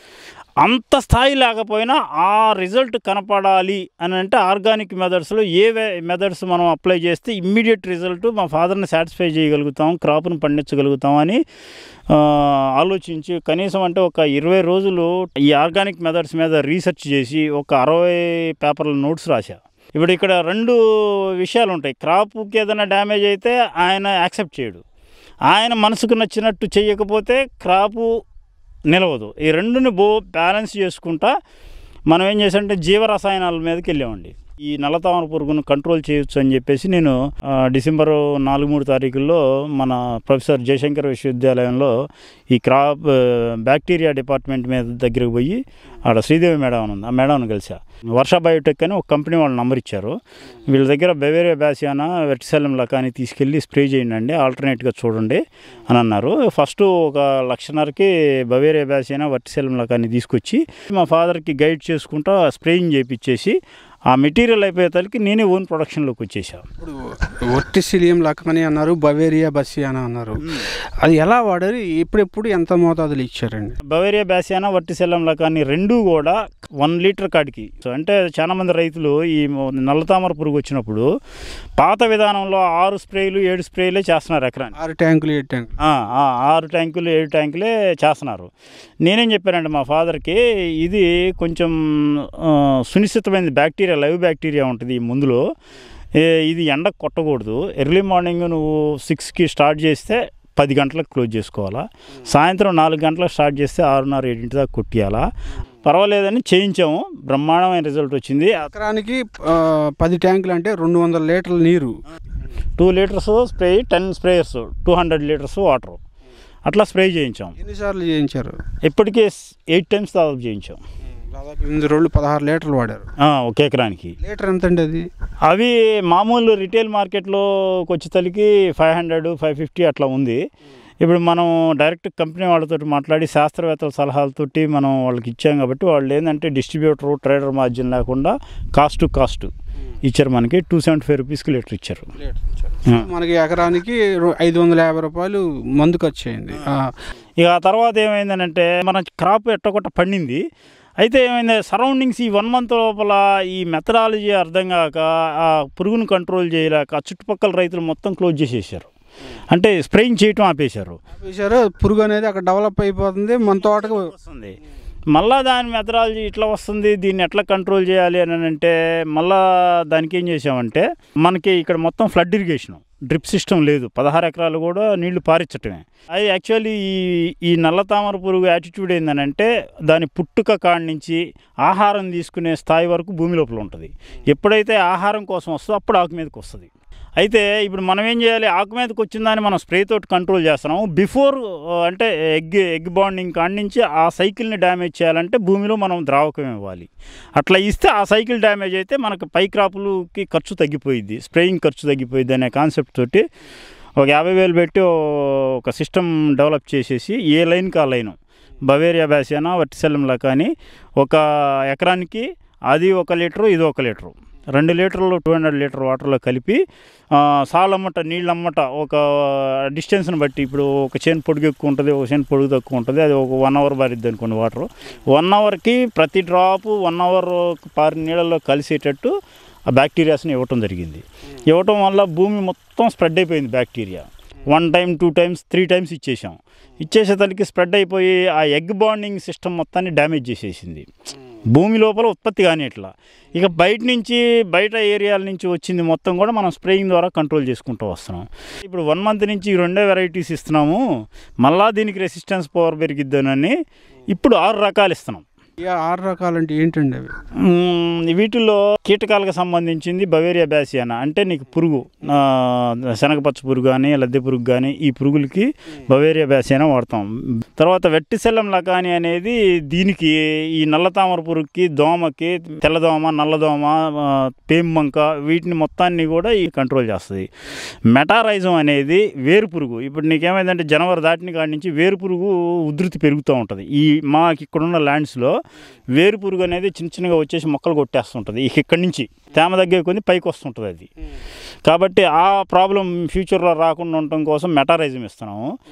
అంత స్థాయి లేకపోయినా ఆ రిజల్ట్ కనపడాలి అని అంటే ఆర్గానిక్ మెథడ్స్లో ఏ మెథడ్స్ మనం అప్లై చేస్తే ఇమ్మీడియట్ రిజల్ట్ మా ఫాదర్ని సాటిస్ఫై చేయగలుగుతాం క్రాప్ను పండించగలుగుతాం అని ఆ, ఆలోచించి కనీసం అంటే ఒక ఇరవై రోజులు ఈ ఆర్గానిక్ మెథడ్స్ మీద రీసెర్చ్ చేసి ఒక అరవై పేపర్ల నోట్స్ రాశా ఇప్పుడు ఇక్కడ రెండు విషయాలు ఉంటాయి క్రాప్కి ఏదైనా డ్యామేజ్ అయితే ఆయన యాక్సెప్ట్ చేయడు ఆయన మనసుకు నచ్చినట్టు చేయకపోతే క్రాపు నిలవదు ఈ రెండుని బో బ్యాలెన్స్ చేసుకుంటా మనం ఏం చేసామంటే జీవరసాయనాల మీదకి వెళ్ళామండి ఈ నల్లతామర పురుగును కంట్రోల్ చేయొచ్చు అని చెప్పేసి నేను ఆ, డిసెంబర్ నాలుగు మూడు తారీఖుల్లో మన ప్రొఫెసర్ జయశంకర్ విశ్వవిద్యాలయంలో ఈ క్రాప్ ఆ, బ్యాక్టీరియా డిపార్ట్మెంట్ మీద దగ్గరికి పోయి ఆడ శ్రీదేవి మేడం అని ఉంది ఆ మేడం కలిసా వర్ష బయోటెక్ అని ఒక కంపెనీ వాళ్ళు నంబర్ ఇచ్చారు వీళ్ళ దగ్గర బెవేరియా బ్యాసియానా వెట్సెలం లకాని తీసుకెళ్ళి స్ప్రే చేయండి అండి ఆల్టర్నేట్గా చూడండి అని అన్నారు ఫస్ట్ ఒక లక్షన్నరకి బవేరియా బ్యాసియానా వర్టిసెలం లకాని తీసుకొచ్చి మా ఫాదర్కి గైడ్ చేసుకుంటా స్ప్రేయింగ్ చేయించేసి ఆ మెటీరియల్ అయిపోయేసరికి నేనే ఓన్ ప్రొడక్షన్లోకి వచ్చేసాను ఇప్పుడు ఒట్టిసిలియం లక్కని అన్నారు బవేరియా బస్సియానా అన్నారు అది ఎలా వాడారు ఎప్పుడెప్పుడు ఎంత మోతాదులు ఇచ్చారండి బవేరియా బ్యాసియానా వర్టిసెల్లం లకాని రెండు కూడా వన్ లీటర్ కాడికి సో అంటే చాలా మంది రైతులు ఈ నల్లతామర పురుగు వచ్చినప్పుడు పాత విధానంలో ఆరు స్ప్రేలు ఏడు స్ప్రేలే చేస్తున్నారు ఎకరానికి ఆరు ట్యాంకులు ఏడు ట్యాంకులు ఆ, ఆ, ఆరు ట్యాంకులు ఏడు ట్యాంకులే చేస్తున్నారు నేనేం చెప్పానండి మా ఫాదర్కి ఇది కొంచెం ఆ, సునిశ్చితమైన బ్యాక్టీరియా లైవ్ బ్యాక్టీరియా ఉంటుంది ఈ మందులో ఏ, ఇది ఎండ కొట్టకూడదు ఎర్లీ మార్నింగ్ నువ్వు సిక్స్కి స్టార్ట్ చేస్తే పది గంటలకు క్లోజ్ చేసుకోవాలా సాయంత్రం నాలుగు గంటలకు స్టార్ట్ చేస్తే ఆరున్నర ఏడింటి దాకా కొట్టియాలా పర్వాలేదని చేయించాము బ్రహ్మాండమైన రిజల్ట్ వచ్చింది ఎకరానికి ఆ, పది ట్యాంకులు అంటే రెండు వందల లీటర్ల నీరు two litres spray ten sprayers two hundred litres water అట్లా స్ప్రే చేయించాం ఎన్నిసార్లు చేయించారు ఇప్పటికే ఎయిట్ టైమ్స్ దాదాపు చేయించాం దాదాపు ఎనిమిది రోజులు పదహారు లీటర్లు వాడారు ఆ, ఒక ఎకరానికి లీటర్ ఎంత అండి అది అవి మామూలు రిటైల్ మార్కెట్లోకి వచ్చేసరికి ఫైవ్ హండ్రెడ్ ఫైవ్ ఫిఫ్టీ అట్లా ఉంది ఇప్పుడు మనం డైరెక్ట్ కంపెనీ వాళ్ళతో మాట్లాడి శాస్త్రవేత్తల సలహాలతోటి మనం వాళ్ళకి ఇచ్చాం కాబట్టి వాళ్ళు ఏంటంటే డిస్ట్రిబ్యూటర్ ట్రేడర్ మార్జిన్ లేకుండా కాస్ట్ టు కాస్ట్ ఇచ్చారు మనకి టూ సెవెంటీ ఫైవ్ రూపీస్కి లీటర్ ఇచ్చారు ఆ. మనకి ఎకరానికి రో- ఐదు వందల యాభై రూపాయలు మందు ఖర్చు అయింది ఆ, ఇక ఆ తర్వాత ఏమైందనంటే మన క్రాప్ ఎట్టకొట్ట పండింది అయితే ఏమైంది సరౌండింగ్స్ ఈ వన్ మంత్ లోపల ఈ మెథడాలజీ అర్థం కాక ఆ పురుగును కంట్రోల్ చేయలేక ఆ చుట్టుపక్కల రైతులు మొత్తం క్లోజ్ చేసేసారు అంటే స్ప్రేయింగ్ చేయటం ఆపేశారు ఆపేశారు పురుగు అనేది అక్కడ డెవలప్ అయిపోతుంది మన తోటకు వస్తుంది మళ్ళా దాని మెథడాలజీ ఇట్లా వస్తుంది దీన్ని ఎట్లా కంట్రోల్ చేయాలి అని అంటే మళ్ళా దానికి ఏం చేసామంటే మనకి ఇక్కడ మొత్తం ఫ్లడ్ ఇరిగేషన్ డ్రిప్ సిస్టమ్ లేదు పదహారు ఎకరాలు కూడా నీళ్లు పారించటమే అది యాక్చువల్లీ ఈ ఈ నల్ల తామర పురుగు యాటిట్యూడ్ ఏంటంటే దాని పుట్టుక కాడి నుంచి ఆహారం తీసుకునే స్థాయి వరకు భూమి లోపల ఉంటుంది ఎప్పుడైతే ఆహారం కోసం వస్తుందో అప్పుడు ఆకు మీదకి వస్తుంది అయితే ఇప్పుడు మనం ఏం చేయాలి ఆకు మీదకి వచ్చిన దాన్ని మనం స్ప్రే తోటి కంట్రోల్ చేస్తున్నాము బిఫోర్ అంటే ఎగ్ ఎగ్ బాండింగ్ కాడి నుంచి ఆ సైకిల్ని డ్యామేజ్ చేయాలంటే భూమిలో మనం ద్రావకం ఇవ్వాలి అట్లా ఇస్తే ఆ సైకిల్ డ్యామేజ్ అయితే మనకు పై క్రాపులకి ఖర్చు తగ్గిపోయిద్ది స్ప్రేయింగ్ ఖర్చు తగ్గిపోయిద్ది అనే కాన్సెప్ట్ తోటి ఒక యాభై వేలు పెట్టి ఓ- ఒక సిస్టమ్ డెవలప్ చేసేసి ఏ లైన్కి ఆ లైను బవేరియా బ్యాసియానా వట్టిసెల్లంలా కానీ ఒక ఎకరానికి అది ఒక లీటరు ఇది ఒక లీటరు రెండు లీటర్లు టూ హండ్రెడ్ లీటర్ వాటర్లో కలిపి ఆ, సాలమ్మట నీళ్ళమ్మట ఒక డిస్టెన్స్ని బట్టి ఇప్పుడు ఒక చేను పొడుగు ఎక్కువ ఉంటుంది ఒక చేను పొడుగు తక్కువ ఉంటుంది అది ఒక వన్ అవర్ పారిద్ది అనుకోండి వాటర్ వన్ అవర్కి ప్రతి డ్రాపు వన్ అవర్ పారి నీళ్ళలో కలిసేటట్టు ఆ బ్యాక్టీరియాస్ని ఇవ్వటం జరిగింది ఇవ్వటం వల్ల భూమి మొత్తం స్ప్రెడ్ అయిపోయింది bacteria one time two times three times ఇచ్చేసాం ఇచ్చేసేసరికి స్ప్రెడ్ అయిపోయి ఆ ఎగ్ బాండింగ్ సిస్టమ్ మొత్తాన్ని డ్యామేజ్ చేసేసింది భూమి లోపల ఉత్పత్తి కానీ ఇట్లా ఇక బయట నుంచి బయట ఏరియాల నుంచి వచ్చింది మొత్తం కూడా మనం స్ప్రేయింగ్ ద్వారా కంట్రోల్ చేసుకుంటూ వస్తున్నాం ఇప్పుడు వన్ మంత్ నుంచి ఈ రెండే వెరైటీస్ ఇస్తున్నాము మళ్ళా దీనికి రెసిస్టెన్స్ పవర్ పెరిగిద్దనని ఇప్పుడు ఆరు రకాలు ఇస్తున్నాం ఈ ఆరు రకాలంటే ఏంటండి అవి మ్మ్, వీటిల్లో కీటకాలకు సంబంధించింది బవేరియా బ్యాసియానా అంటే నీకు పురుగు ఆ, శనగపచ్చ పురుగు కానీ లద్దె పురుగు కానీ ఈ పురుగులకి బవేరియా బ్యాసియానా వాడతాం తర్వాత వెట్టిసెల్లం లకాని అనేది దీనికి ఈ నల్లతామర పురుగుకి దోమకి తెల్లదోమ నల్లదోమ ఆ, పేంబంక వీటిని మొత్తాన్ని కూడా ఈ కంట్రోల్ చేస్తుంది మెటారైజం అనేది వేరు పురుగు ఇప్పుడు నీకేమైందంటే జనవరి దాటిన కాడి నుంచి వేరు పురుగు ఉధృతి పెరుగుతూ ఉంటుంది ఈ మాకు ఇక్కడున్న ల్యాండ్స్లో వేరు పురుగు అనేది చిన్న చిన్నగా వచ్చేసి మొక్కలు కొట్టేస్తుంటుంది ఇక ఇక్కడి నుంచి తేమ తగ్గే కొద్ది పైకి వస్తుంటుంది అది కాబట్టి ఆ ప్రాబ్లం ఫ్యూచర్లో రాకుండా ఉండటం కోసం మెటారైజం ఇస్తున్నాము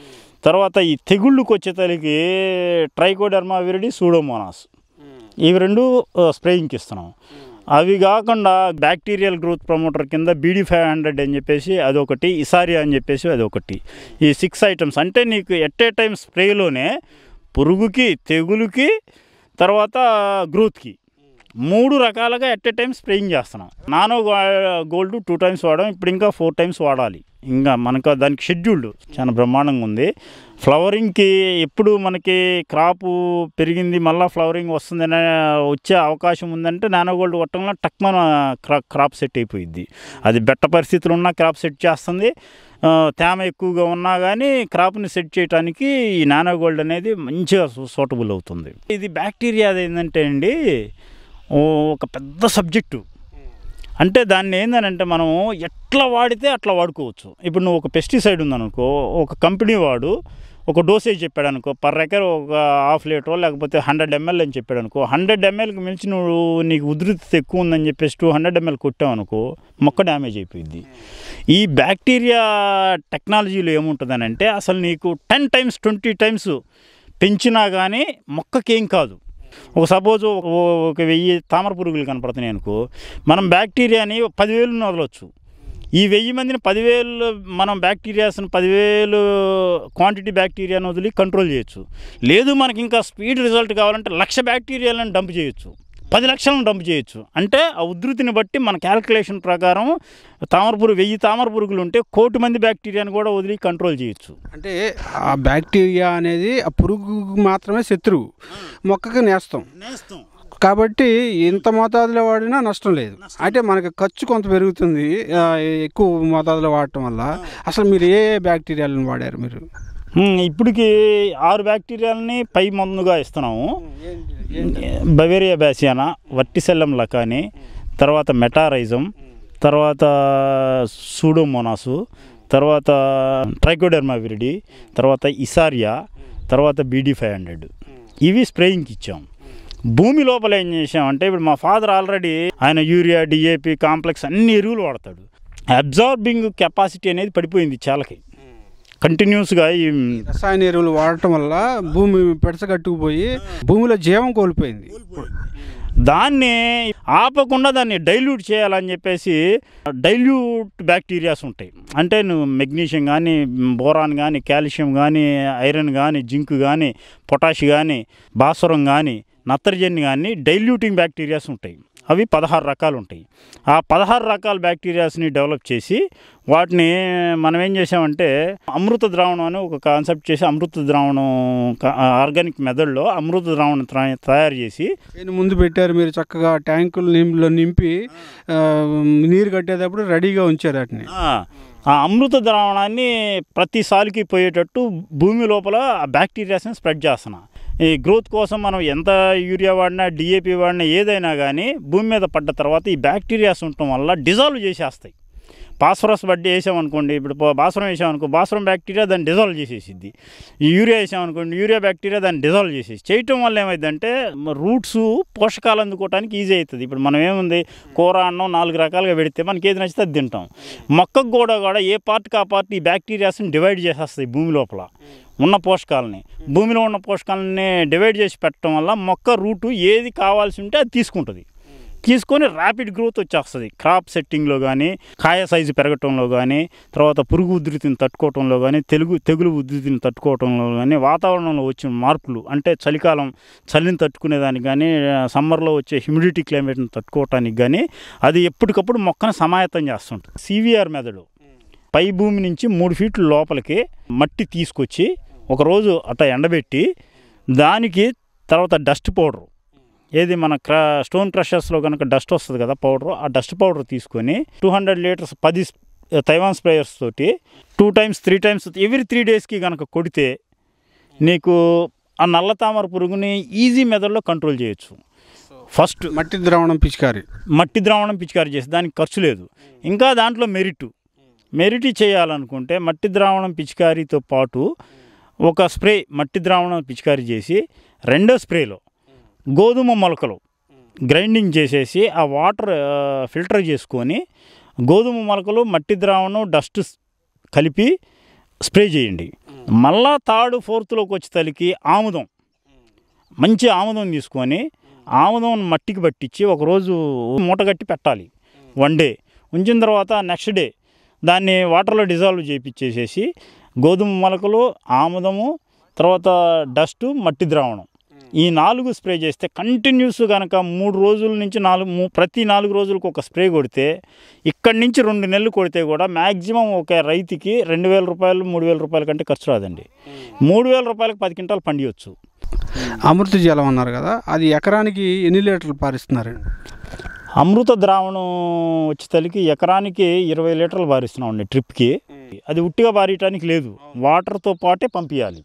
తర్వాత ఈ తెగుళ్ళకి వచ్చేతలకి ట్రైకోడర్మా విరిడి సూడోమోనాస్ ఇవి రెండు స్ప్రేయింగ్కి ఇస్తున్నాం అవి కాకుండా బ్యాక్టీరియల్ గ్రోత్ ప్రమోటర్ కింద బీడీ ఫైవ్ హండ్రెడ్ అని చెప్పేసి అదొకటి ఇసారియా అని చెప్పేసి అదొకటి ఈ సిక్స్ ఐటమ్స్ అంటే నీకు ఎట్ ఏ టైం స్ప్రేలోనే పురుగుకి తెగులుకి తర్వాత గ్రోత్కి మూడు రకాలుగా ఎట్ ఏ టైం స్ప్రేయింగ్ చేస్తున్నాం నానో గోల్డ్ టూ టైమ్స్ వాడాం ఇప్పుడు ఇంకా ఫోర్ టైమ్స్ వాడాలి ఇంకా మనకు దానికి షెడ్యూల్డ్ చాలా బ్రహ్మాండంగా ఉంది ఫ్లవరింగ్కి ఎప్పుడు మనకి క్రాపు పెరిగింది మళ్ళీ ఫ్లవరింగ్ వస్తుందనే వచ్చే అవకాశం ఉందంటే నానో గోల్డ్ కొట్టడంలో టక్మన క్రా క్రాప్ సెట్ అయిపోయింది అది బెట్ట పరిస్థితులు ఉన్నా క్రాప్ సెట్ చేస్తుంది ఆ, తేమ ఎక్కువగా ఉన్నా కానీ క్రాప్ని సెట్ చేయడానికి ఈ నానో గోల్డ్ అనేది మంచిగా సూటబుల్ అవుతుంది ఇది బ్యాక్టీరియా ఏంటంటే అండి ఓ ఒక పెద్ద సబ్జెక్టు అంటే దాన్ని ఏందనంటే మనం ఎట్లా వాడితే అట్లా వాడుకోవచ్చు ఇప్పుడు నువ్వు ఒక పెస్టిసైడ్ ఉందనుకో ఒక కంపెనీ వాడు ఒక డోసేజ్ చెప్పాడు అనుకో పర్ ఎకర్ ఒక హాఫ్ లీటర్ లేకపోతే హండ్రెడ్ ఎంఎల్ అని చెప్పాడు అనుకో హండ్రెడ్ ఎంఎల్కి మించి నువ్వు నీకు ఉధృతి ఎక్కువ ఉందని చెప్పేసి టూ హండ్రెడ్ ఎంఎల్ కొట్టావు అనుకో మొక్క డ్యామేజ్ అయిపోయింది ఈ బ్యాక్టీరియా టెక్నాలజీలో ఏముంటుందని అంటే అసలు నీకు టెన్ టైమ్స్ ట్వంటీ టైమ్స్ పెంచినా కానీ మొక్కకేం కాదు ఒక సపోజ్ ఒక వెయ్యి తామర పురుగులు కనపడుతున్నాయి అనుకో మనం బ్యాక్టీరియాని పదివేలు వదలవచ్చు ఈ వెయ్యి మందిని పదివేలు మనం బ్యాక్టీరియాస్ని పదివేలు క్వాంటిటీ బ్యాక్టీరియాని వదిలి కంట్రోల్ చేయొచ్చు లేదు మనకి ఇంకా స్పీడ్ రిజల్ట్ కావాలంటే లక్ష బ్యాక్టీరియాలను డంప్ చేయొచ్చు పది లక్షలను డంప్ చేయొచ్చు అంటే ఆ ఉధృతిని బట్టి మన క్యాల్కులేషన్ ప్రకారం తామర పురుగు వెయ్యి తామర పురుగులు ఉంటే కోటి మంది బ్యాక్టీరియాని కూడా వదిలి కంట్రోల్ చేయొచ్చు అంటే ఆ బ్యాక్టీరియా అనేది ఆ పురుగు మాత్రమే శత్రువు మొక్కకి నేస్తం నేస్తాం కాబట్టి ఇంత మోతాదులో వాడినా నష్టం లేదు అంటే మనకి ఖర్చు కొంత పెరుగుతుంది ఆ, ఎక్కువ మోతాదులో వాడటం వల్ల అసలు మీరు ఏ బ్యాక్టీరియాలను వాడారు మీరు ఉమ్, ఇప్పటికి ఆరు బ్యాక్టీరియాలని పై మందుగా ఇస్తున్నాము బవేరియా బ్యాసియానా వర్టిసెల్లం లకాని తర్వాత మెటారైజం తర్వాత సూడోమోనాసు తర్వాత ట్రైకోడెర్మా విరిడి తర్వాత ఇసారియా తర్వాత బీడీ ఫైవ్ హండ్రెడ్ ఇవి స్ప్రేయింగ్కి ఇచ్చాం భూమి లోపల ఏం చేసామంటే ఇప్పుడు మా ఫాదర్ ఆల్రెడీ ఆయన యూరియా డిఏపి కాంప్లెక్స్ అన్ని ఎరువులు వాడతాడు అబ్జార్బింగ్ కెపాసిటీ అనేది పడిపోయింది చాలకి కంటిన్యూస్గా ఈ రసాయన ఎరువులు వాడటం వల్ల భూమి పెడసగట్టుకుపోయి భూమిలో జీవం కోల్పోయింది దాన్ని ఆపకుండా దాన్ని డైల్యూట్ చేయాలని చెప్పేసి డైల్యూట్ బ్యాక్టీరియాస్ ఉంటాయి అంటే నువ్వు మెగ్నీషియం కానీ బోరాన్ కానీ కాల్షియం కానీ ఐరన్ కానీ జింక్ కానీ పొటాష్ కానీ భాస్వరం కానీ నత్రజని కానీ డైల్యూటింగ్ బ్యాక్టీరియాస్ ఉంటాయి అవి పదహారు రకాలు ఉంటాయి ఆ పదహారు రకాల బ్యాక్టీరియాస్ని డెవలప్ చేసి వాటిని మనం ఏం చేసామంటే అమృత ద్రావణం అని ఒక కాన్సెప్ట్ చేసి అమృత ద్రావణం ఆర్గానిక్ మెథడ్లో అమృత ద్రావణం త్రా- తయారు చేసి నేను ముందు పెట్టారు మీరు చక్కగా ట్యాంకులు నింపులో నింపి ఆ, నీరు కట్టేటప్పుడు రెడీగా ఉంచారు వాటిని ఆ, ఆ అమృత ద్రావణాన్ని ప్రతి సాలుకి పోయేటట్టు భూమి లోపల ఆ బ్యాక్టీరియాస్ని స్ప్రెడ్ చేస్తున్నా ఈ గ్రోత్ కోసం మనం ఎంత యూరియా వాడినా డిఏపి వాడినా ఏదైనా కానీ భూమి మీద పడ్డ తర్వాత ఈ బ్యాక్టీరియాస్ ఉండటం వల్ల డిజాల్వ్ చేసేస్తాయి భాస్వరస్ బడ్డీ వేసామనుకోండి ఇప్పుడు పో- భాస్వరం వేసామనుకో భాస్వరం బ్యాక్టీరియా దాన్ని డిజాల్వ్ చేసేసిద్ది ఈ యూరియా వేసామనుకోండి యూరియా బ్యాక్టీరియా దాన్ని డిజాల్వ్ చేసేసి చేయటం వల్ల ఏమైందంటే రూట్స్ పోషకాలు అందుకోవడానికి ఈజీ అవుతుంది ఇప్పుడు మనం ఏముంది కూర అన్నం నాలుగు రకాలుగా పెడితే మనకి ఏది నచ్చితే అది తింటాం మొక్కకు కూడా కూడా ఏ పార్ట్కి ఆ పార్ట్ ఈ బ్యాక్టీరియాస్ని డివైడ్ చేసేస్తాయి భూమి లోపల ఉన్న పోషకాలని భూమిలో ఉన్న పోషకాలని డివైడ్ చేసి పెట్టడం వల్ల మొక్క రూటు ఏది కావాల్సి ఉంటే అది తీసుకుంటుంది తీసుకొని ర్యాపిడ్ గ్రోత్ వచ్చేస్తుంది క్రాప్ సెట్టింగ్లో కానీ కాయ సైజు పెరగటంలో కానీ తర్వాత పురుగు ఉధృతిని తట్టుకోవటంలో కానీ తెలుగు తెగులు ఉధృతిని తట్టుకోవటంలో కానీ వాతావరణంలో వచ్చిన మార్పులు అంటే చలికాలం చలిని తట్టుకునేదానికి కానీ సమ్మర్లో వచ్చే హ్యూమిడిటీ క్లైమేట్ని తట్టుకోవటానికి కానీ అది ఎప్పటికప్పుడు మొక్కను సమాయత్తం చేస్తుంటుంది సివిఆర్ మెథడు పై భూమి నుంచి మూడు ఫీట్ల లోపలికి మట్టి తీసుకొచ్చి ఒకరోజు అట్లా ఎండబెట్టి దానికి తర్వాత డస్ట్ పౌడర్ ఏది మన క్రా స్టోన్ క్రషర్స్లో కనుక డస్ట్ వస్తుంది కదా పౌడర్ ఆ డస్ట్ పౌడర్ తీసుకొని టూ హండ్రెడ్ లీటర్స్ పది స్- తైవాన్ స్ప్రేయర్స్ తోటి two times three times every three డేస్కి కనుక కొడితే నీకు ఆ నల్ల తామర పురుగుని ఈజీ మెథడ్లో కంట్రోల్ చేయొచ్చు ఫస్ట్ మట్టి ద్రావణం పిచికారి మట్టి ద్రావణం పిచికారి చేసి దానికి ఖర్చు లేదు ఇంకా దాంట్లో మెరిట్ మెరిట్ చేయాలనుకుంటే మట్టి ద్రావణం పిచికారీతో పాటు ఒక స్ప్రే మట్టి ద్రావణం పిచికారీ చేసి రెండో స్ప్రేలో గోధుమ మొలకలు గ్రైండింగ్ చేసేసి ఆ వాటర్ ఆ, ఫిల్టర్ చేసుకొని గోధుమ మొలకలు మట్టి ద్రావణం డస్ట్ స్- కలిపి స్ప్రే చేయండి మళ్ళా థర్డ్ ఫోర్త్లోకి వచ్చే తలికి ఆముదం మంచి ఆముదం తీసుకొని ఆముదం మట్టికి పట్టించి ఒకరోజు మూట కట్టి పెట్టాలి వన్ డే ఉంచిన తర్వాత నెక్స్ట్ డే దాన్ని వాటర్లో డిజాల్వ్ చేయించేసేసి గోధుమ మొలకలు ఆముదము తర్వాత డస్ట్ మట్టి ద్రావణం ఈ నాలుగు స్ప్రే చేస్తే కంటిన్యూస్ కనుక మూడు రోజుల నుంచి నాలుగు మూ- ప్రతి నాలుగు రోజులకు ఒక స్ప్రే కొడితే ఇక్కడి నుంచి రెండు నెలలు కొడితే కూడా మ్యాక్సిమం ఒక రైతుకి రెండు వేల రూపాయలు మూడు వేల రూపాయల కంటే ఖర్చు రాదండి మూడు వేల రూపాయలకు పది క్వింటాలు పండియొచ్చు అమృత జలం అన్నారు కదా అది ఎకరానికి ఎన్ని లీటర్లు పారిస్తున్నారండి అమృత ద్రావణం వచ్చే తలికి ఎకరానికి ఇరవై లీటర్లు పారిస్తున్నాం అండి ట్రిప్కి అది ఉట్టిగా పారేయటానికి లేదు వాటర్తో పాటే పంపించాలి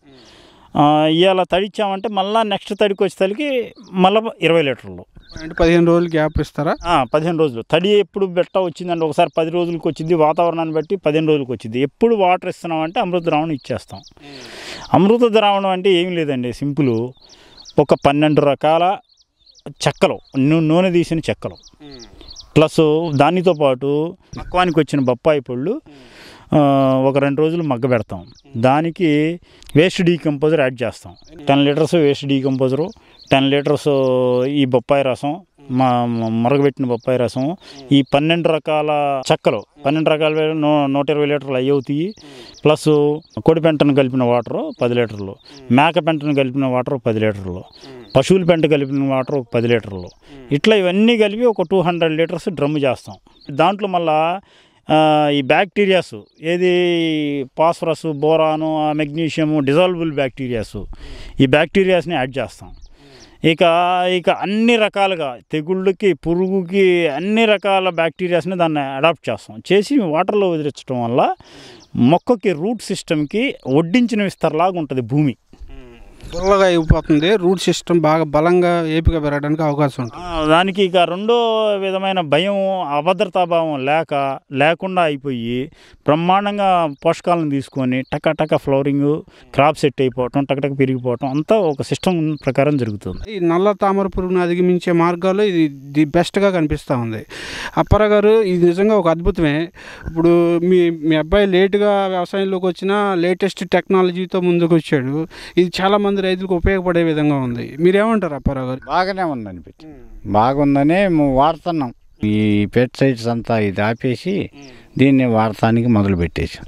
ఇవాళ తడిచ్చామంటే మళ్ళీ నెక్స్ట్ తడికి వచ్చే తలికి మళ్ళీ ఇరవై లీటర్లు అంటే పదిహేను రోజులు గ్యాప్ ఇస్తారా ఆ, పదిహేను రోజులు తడి ఎప్పుడు బెట్ట వచ్చిందంటే ఒకసారి పది రోజులకి వచ్చింది వాతావరణాన్ని బట్టి పదిహేను రోజులకి వచ్చింది ఎప్పుడు వాటర్ ఇస్తున్నామంటే అమృత ద్రావణం ఇచ్చేస్తాం అమృత ద్రావణం అంటే ఏం లేదండి సింపుల్ ఒక పన్నెండు రకాల చెక్కలు నూ- నూనె తీసిన చెక్కలు ప్లస్ దానితో పాటు పక్వానికి వచ్చిన బొప్పాయి పళ్ళు ఆ, ఒక రెండు రోజులు మగ్గ పెడతాం దానికి వేస్ట్ డీకంపోజర్ యాడ్ చేస్తాం ten litres waste decomposer ten litres ఈ బొప్పాయి రసం మా మ- మరగబెట్టిన బొప్పాయి రసం ఈ పన్నెండు రకాల చెక్కలు పన్నెండు రకాల వే- నూ నూట ఇరవై లీటర్లు అవి అవుతాయి ప్లస్ కోడి పెంటను కలిపిన వాటర్ పది లీటర్లు మేక పెంటను కలిపిన వాటర్ పది లీటర్లు పశువుల పెంట కలిపిన వాటర్ ఒక పది లీటర్లు ఇట్లా ఇవన్నీ కలిపి ఒక టూ హండ్రెడ్ లీటర్స్ డ్రమ్ చేస్తాం దాంట్లో మళ్ళా ఆ, ఈ బ్యాక్టీరియాస్ ఏది phosphorus boron magnesium dissolvable bacterias ఈ బ్యాక్టీరియాస్ని యాడ్ చేస్తాం ఇక ఇక అన్ని రకాలుగా తెగుళ్ళకి పురుగుకి అన్ని రకాల బ్యాక్టీరియాస్ని దాన్ని అడాప్ట్ చేస్తాం చేసి వాటర్లో వదిలించడం వల్ల మొక్కకి రూట్ సిస్టమ్కి వడ్డించిన విస్తరలాగా ఉంటుంది భూమి పుల్లగా అయిపోతుంది రూట్ సిస్టమ్ బాగా బలంగా ఏపిక పెరగడానికి అవకాశం ఉంటుంది ఆ, దానికి ఇక రెండో విధమైన భయం అభద్రతాభావం లేక లేకుండా అయిపోయి బ్రహ్మాండంగా పోషకాలను తీసుకొని టక టక ఫ్లవరింగ్ క్రాప్ సెట్ అయిపోవటం టక టక పెరిగిపోవటం అంతా ఒక సిస్టమ్ ప్రకారం జరుగుతుంది ఈ నల్ల తామర పురుగును అధిగమించే మార్గాల్లో ఇది ది బెస్ట్గా కనిపిస్తూ ఉంది అప్పర గారు ఇది నిజంగా ఒక అద్భుతమే ఇప్పుడు మీ మీ అబ్బాయి లేటుగా వ్యవసాయంలోకి వచ్చిన లేటెస్ట్ టెక్నాలజీతో ముందుకు వచ్చాడు ఇది చాలా మంది రైతులకు ఉపయోగపడే విధంగా ఉంది మీరేమంటారు అప్పారావు గారు బాగానే ఉందనిపించి బాగుందనే మేము వాడుతున్నాం ఈ పెస్టిసైడ్స్ అంతా ఇది ఆపేసి దీన్ని వాడటానికి మొదలు పెట్టేసాం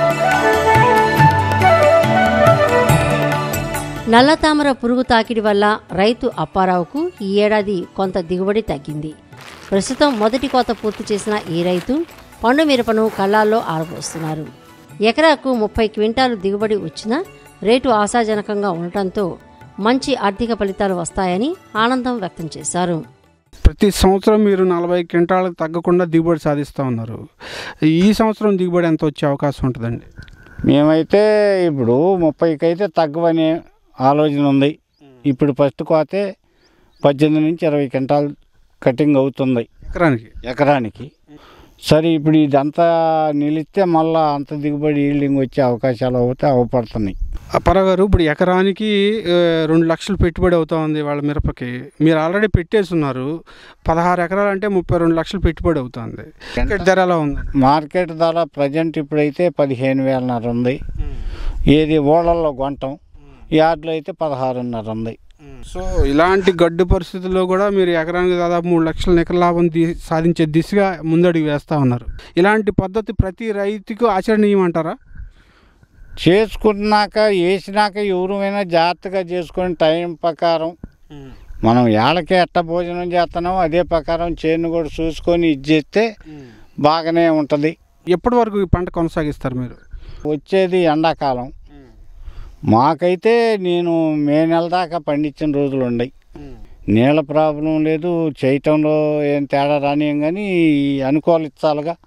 నల్ల తామర పురుగు తాకిడి వల్ల రైతు అప్పారావుకు ఈ ఏడాది కొంత దిగుబడి తగ్గింది ప్రస్తుతం మొదటి కోత పూర్తి చేసిన ఈ రైతు పండు మిరపను కళ్ళాల్లో ఆరబోస్తున్నారు ఎకరాకు ముప్పై క్వింటాలు దిగుబడి వచ్చినా రేటు ఆశాజనకంగా ఉండటంతో మంచి ఆర్థిక ఫలితాలు వస్తాయని ఆనందం వ్యక్తం చేశారు ప్రతి సంవత్సరం మీరు నలభై క్వింటాలకు తగ్గకుండా దిగుబడి సాధిస్తూ ఉన్నారు ఈ సంవత్సరం దిగుబడి ఎంత వచ్చే అవకాశం ఉంటుందండి మేమైతే ఇప్పుడు ముప్పైకి అయితే తగ్గవనే ఆలోచన ఉంది ఇప్పుడు ఫస్ట్ కోతే పద్దెనిమిది నుంచి ఇరవై క్వింటాల్ కటింగ్ అవుతుంది ఎకరానికి ఎకరానికి సరే ఇప్పుడు ఇదంతా నిలిస్తే మళ్ళా అంత దిగుబడి ఈల్డింగ్ వచ్చే అవకాశాలు అవుతే అవపడుతున్నాయి అప్పారావు గారు ఇప్పుడు ఎకరానికి ఆ, రెండు లక్షలు పెట్టుబడి అవుతా ఉంది వాళ్ళ మిరపకి మీరు ఆల్రెడీ పెట్టేస్తున్నారు పదహారు ఎకరాలు అంటే ముప్పై రెండు లక్షలు పెట్టుబడి అవుతుంది మార్కెట్ ధర ఎలా ఉంది మార్కెట్ ధర ప్రజెంట్ ఇప్పుడైతే పదిహేను వేలన్నర ఉంది ఏది ఓళ్ళల్లో గొంటం యార్డ్లో అయితే పదహారున్నర ఉంది సో ఇలాంటి గడ్డు పరిస్థితుల్లో కూడా మీరు ఎకరానికి దాదాపు మూడు లక్షల నికర లాభం తీ సాధించే దిశగా ముందడుగు వేస్తూ ఉన్నారు ఇలాంటి పద్ధతి ప్రతి రైతుకు ఆచరణీయమంటారా చేసుకున్నాక వేసినాక ఎవరైనా జాగ్రత్తగా చేసుకొని టైం ప్రకారం మనం ఏళ్ళకే ఎట్ట భోజనం చేస్తున్నామో అదే ప్రకారం చేను కూడా చూసుకొని ఇది చేస్తే బాగానే ఉంటుంది ఎప్పటి వరకు ఈ పంట కొనసాగిస్తారు మీరు వచ్చేది ఎండాకాలం మాకైతే నేను మే నెల దాకా పండించిన రోజులు ఉన్నాయి నీళ్ళ ప్రాబ్లం లేదు చేయటంలో ఏం తేడా రానియం కానీ అనుకూలించాలిగా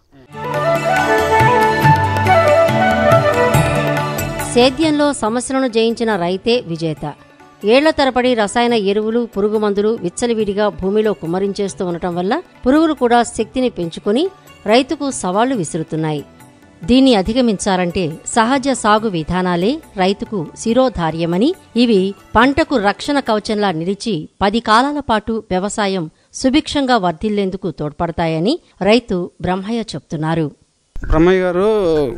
సేద్యంలో సమస్యలను జయించిన రైతే విజేత ఏళ్ల తరబడి రసాయన ఎరువులు పురుగు మందులు విచ్చలవిడిగా భూమిలో కుమ్మరించేస్తూ ఉండటం వల్ల పురుగులు కూడా శక్తిని పెంచుకొని రైతుకు సవాళ్లు విసురుతున్నాయి దీన్ని అధిగమించాలంటే సహజ సాగు విధానాలే రైతుకు శిరోధార్యమని ఇవి పంటకు రక్షణ కవచంలా నిలిచి పది కాలాల పాటు వ్యవసాయం సుభిక్షంగా వర్ధిల్లేందుకు తోడ్పడతాయని రైతు బ్రహ్మయ్య చెప్తున్నారు బ్రహ్మయ్య గారు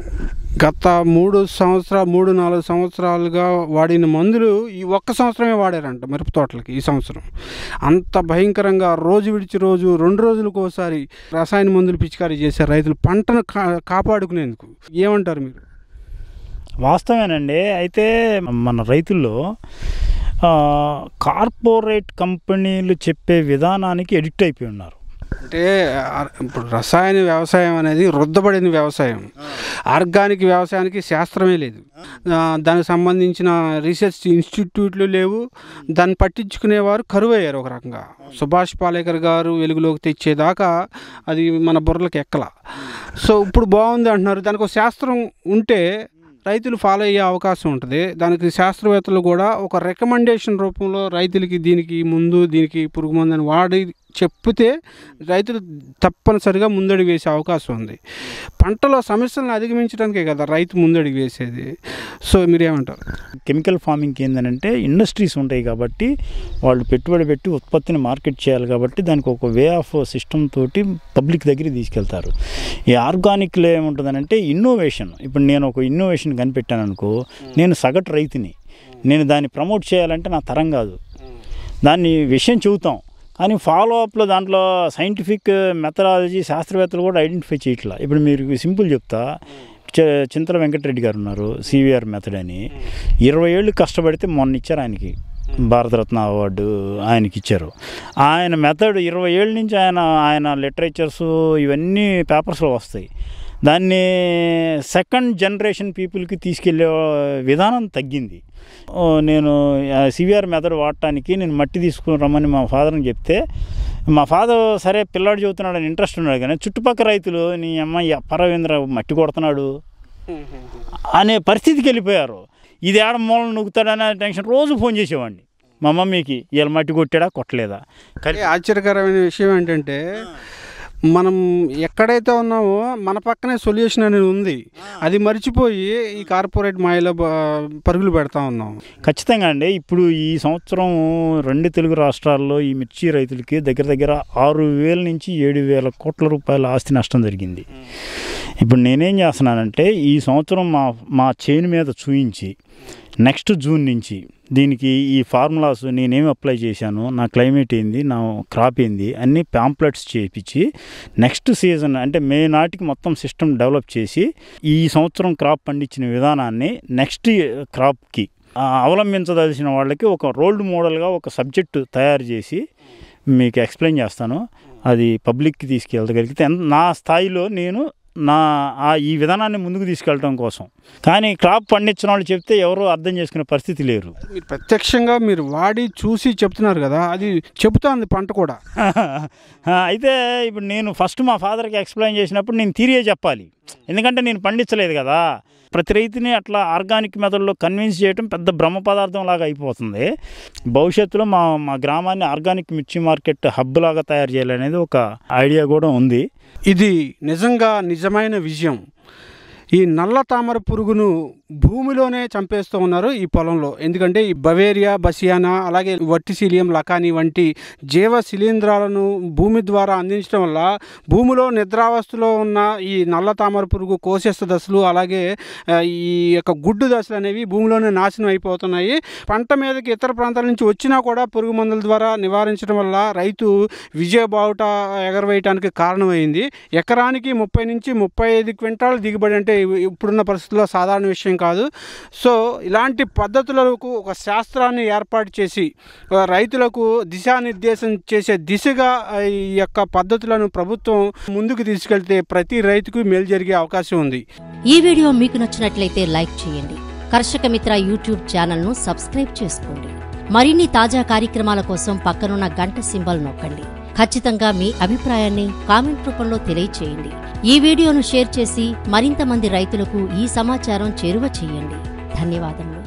గత మూడు సంవత్సరాలు మూడు నాలుగు సంవత్సరాలుగా వాడిన మందులు ఈ ఒక్క సంవత్సరమే వాడారంట మిరప తోటలకి ఈ సంవత్సరం అంత భయంకరంగా రోజు విడిచి రోజు రెండు రోజులకు ఒకసారి రసాయన మందులు పిచికారీ చేశారు రైతులు పంటను కా కాపాడుకునేందుకు ఏమంటారు మీరు వాస్తవేనండి అయితే మన రైతుల్లో ఆ, కార్పొరేట్ కంపెనీలు చెప్పే విధానానికి ఎడిక్ట్ అయిపోయి ఉన్నారు అంటే ఆ, ఇప్పుడు రసాయన వ్యవసాయం అనేది రుద్దబడిన వ్యవసాయం ఆర్గానిక్ వ్యవసాయానికి శాస్త్రమే లేదు ఆ, దానికి సంబంధించిన రీసెర్చ్ ఇన్స్టిట్యూట్లు లేవు దాన్ని పట్టించుకునేవారు కరువు అయ్యారు ఒక రకంగా సుభాష్ పాలేకర్ గారు వెలుగులోకి తెచ్చేదాకా అది మన బుర్రలకు ఎక్కల సో ఇప్పుడు బాగుంది అంటున్నారు దానికి ఒక శాస్త్రం ఉంటే రైతులు ఫాలో అయ్యే అవకాశం ఉంటుంది దానికి శాస్త్రవేత్తలు కూడా ఒక రికమెండేషన్ రూపంలో రైతులకి దీనికి ముందు దీనికి పురుగు మందు అని వాడి చెప్తే రైతులు తప్పనిసరిగా ముందడుగు వేసే అవకాశం ఉంది పంటలో సమస్యలను అధిగమించడానికే కదా రైతు ముందడుగు వేసేది సో మీరేమంటారు కెమికల్ ఫార్మింగ్కి ఏంటంటే ఇండస్ట్రీస్ ఉంటాయి కాబట్టి వాళ్ళు పెట్టుబడి పెట్టి ఉత్పత్తిని మార్కెట్ చేయాలి కాబట్టి దానికి ఒక వే ఆఫ్ సిస్టమ్ తోటి పబ్లిక్ దగ్గరికి తీసుకెళ్తారు ఈ ఆర్గానిక్లో ఏముంటుందనంటే ఇన్నోవేషన్ ఇప్పుడు నేను ఒక ఇన్నోవేషన్ కనిపెట్టాను అనుకో నేను సగటు రైతుని నేను దాన్ని ప్రమోట్ చేయాలంటే నా తరం కాదు దాన్ని విషయం చెబుతాం కానీ ఫాలో అప్లో దాంట్లో సైంటిఫిక్ మెథడాలజీ శాస్త్రవేత్తలు కూడా ఐడెంటిఫై చేయట్లా ఇప్పుడు మీరు సింపుల్ చెప్తా చ- చింతల వెంకటరెడ్డి గారు ఉన్నారు సివిఆర్ మెథడ్ అని ఇరవై ఏళ్ళు కష్టపడితే మొన్న ఇచ్చారు ఆయనకి భారతరత్న అవార్డు ఆయనకి ఇచ్చారు ఆయన మెథడ్ ఇరవై ఏళ్ళ నుంచి ఆయన ఆయన లిటరేచర్స్ ఇవన్నీ పేపర్స్లో వస్తాయి దాన్ని సెకండ్ జనరేషన్ పీపుల్కి తీసుకెళ్లే విధానం తగ్గింది ఓ, నేను సివిఆర్ మెథడ్ వాడటానికి నేను మట్టి తీసుకుని రమ్మని మా ఫాదర్ని చెప్తే మా ఫాదర్ సరే పిల్లాడు చెబుతున్నాడని ఇంట్రెస్ట్ ఉన్నాడు కానీ చుట్టుపక్కల రైతులు నీ అమ్మాయి పరవేంద్ర మట్టి కొడుతున్నాడు అనే పరిస్థితికి వెళ్ళిపోయారు ఇది ఏడ మూలను నొక్కుతాడనే టెన్షన్ రోజు ఫోన్ చేసేవాడిని మా మమ్మీకి వీళ్ళ మట్టి కొట్టాడా కొట్టలేదా కానీ ఆశ్చర్యకరమైన విషయం ఏంటంటే మనం ఎక్కడైతే ఉన్నామో మన పక్కనే సొల్యూషన్ అనేది ఉంది అది మర్చిపోయి ఈ కార్పొరేట్ మాయలో బ- పరుగులు పెడతా ఉన్నాం ఖచ్చితంగా అండి ఇప్పుడు ఈ సంవత్సరం రెండు తెలుగు రాష్ట్రాల్లో ఈ మిర్చి రైతులకి దగ్గర దగ్గర ఆరు వేల నుంచి ఏడు వేల కోట్ల రూపాయల ఆస్తి నష్టం జరిగింది ఇప్పుడు నేనేం చేస్తున్నానంటే ఈ సంవత్సరం మా మా చేను మీద చూయించి నెక్స్ట్ జూన్ నుంచి దీనికి ఈ ఫార్ములాస్ నేనేమి అప్లై చేశాను నా క్లైమేట్ ఏంది నా క్రాప్ ఏంది అన్ని ప్యాంప్లెట్స్ చేయించి నెక్స్ట్ సీజన్ అంటే మే నాటికి మొత్తం సిస్టమ్ డెవలప్ చేసి ఈ సంవత్సరం క్రాప్ పండించిన విధానాన్ని నెక్స్ట్ క్రాప్కి ఆ, అవలంబించదలసిన వాళ్ళకి ఒక రోల్డ్ మోడల్గా ఒక సబ్జెక్టు తయారు చేసి మీకు ఎక్స్ప్లెయిన్ చేస్తాను అది పబ్లిక్కి తీసుకెళ్ళగలిగితే ఎంత- నా స్థాయిలో నేను నా ఆ ఈ విధానాన్ని ముందుకు తీసుకెళ్ళడం కోసం కానీ క్రాప్ పండించిన వాళ్ళు చెప్తే ఎవరు అర్థం చేసుకునే పరిస్థితి లేరు మీరు ప్రత్యక్షంగా మీరు వాడి చూసి చెప్తున్నారు కదా అది చెబుతోంది పంట కూడా ఆ, అయితే ఇప్పుడు నేను ఫస్ట్ మా ఫాదర్కి ఎక్స్ప్లెయిన్ చేసినప్పుడు నేను తీరియే చెప్పాలి ఎందుకంటే నేను పండించలేదు కదా ప్రతి రైతుని అట్లా ఆర్గానిక్ మెథడ్లో కన్విన్స్ చేయడం పెద్ద బ్రహ్మ పదార్థం లాగా అయిపోతుంది భవిష్యత్తులో మా మా గ్రామాన్ని ఆర్గానిక్ మిర్చి మార్కెట్ హబ్ లాగా తయారు చేయాలనేది ఒక ఐడియా కూడా ఉంది ఇది నిజంగా నిజమైన విజయం ఈ నల్ల తామర పురుగును భూమిలోనే చంపేస్తూ ఉన్నారు ఈ పొలంలో ఎందుకంటే ఈ బవేరియా బసియానా అలాగే వర్టిసిలియం లకాని వంటి జీవ శిలీంధ్రాలను భూమి ద్వారా అందించడం వల్ల భూమిలో నిద్రావస్థలో ఉన్న ఈ నల్ల తామర పురుగు కోశస్థ దశలు అలాగే ఆ, ఈ యొక్క గుడ్డు దశలు అనేవి భూమిలోనే నాశనం అయిపోతున్నాయి పంట మీదకి ఇతర ప్రాంతాల నుంచి వచ్చినా కూడా పురుగు మందుల ద్వారా నివారించడం వల్ల రైతు విజయ బావుట ఎగరవేయటానికి కారణమైంది ఎకరానికి ముప్పై నుంచి ముప్పై ఐదు క్వింటాలు దిగుబడి అంటే ఇవి- ఇప్పుడున్న పరిస్థితుల్లో సాధారణ విషయం కాదు సో ఇలాంటి పద్ధతులకు ఒక శాస్త్రాన్ని ఏర్పాటు చేసి ఆ, రైతులకు దిశానిర్దేశం చేసే దిశగా ఆ, ఈ యొక్క పద్ధతులను ప్రభుత్వం ముందుకు తీసుకెళ్తే ప్రతి రైతుకు మేలు జరిగే అవకాశం ఉంది ఈ వీడియో మీకు నచ్చినట్లయితే లైక్ చేయండి కర్షక మిత్ర యూట్యూబ్ ఛానల్ను సబ్స్క్రైబ్ చేసుకోండి మరిన్ని తాజా కార్యక్రమాల కోసం పక్కనున్న గంట సింబల్ నొక్కండి ఖచ్చితంగా మీ అభిప్రాయాన్ని కామెంట్ రూపంలో తెలియచేయండి ఈ వీడియోను షేర్ చేసి మరింత మంది రైతులకు ఈ సమాచారం చేరువ చేయండి ధన్యవాదములు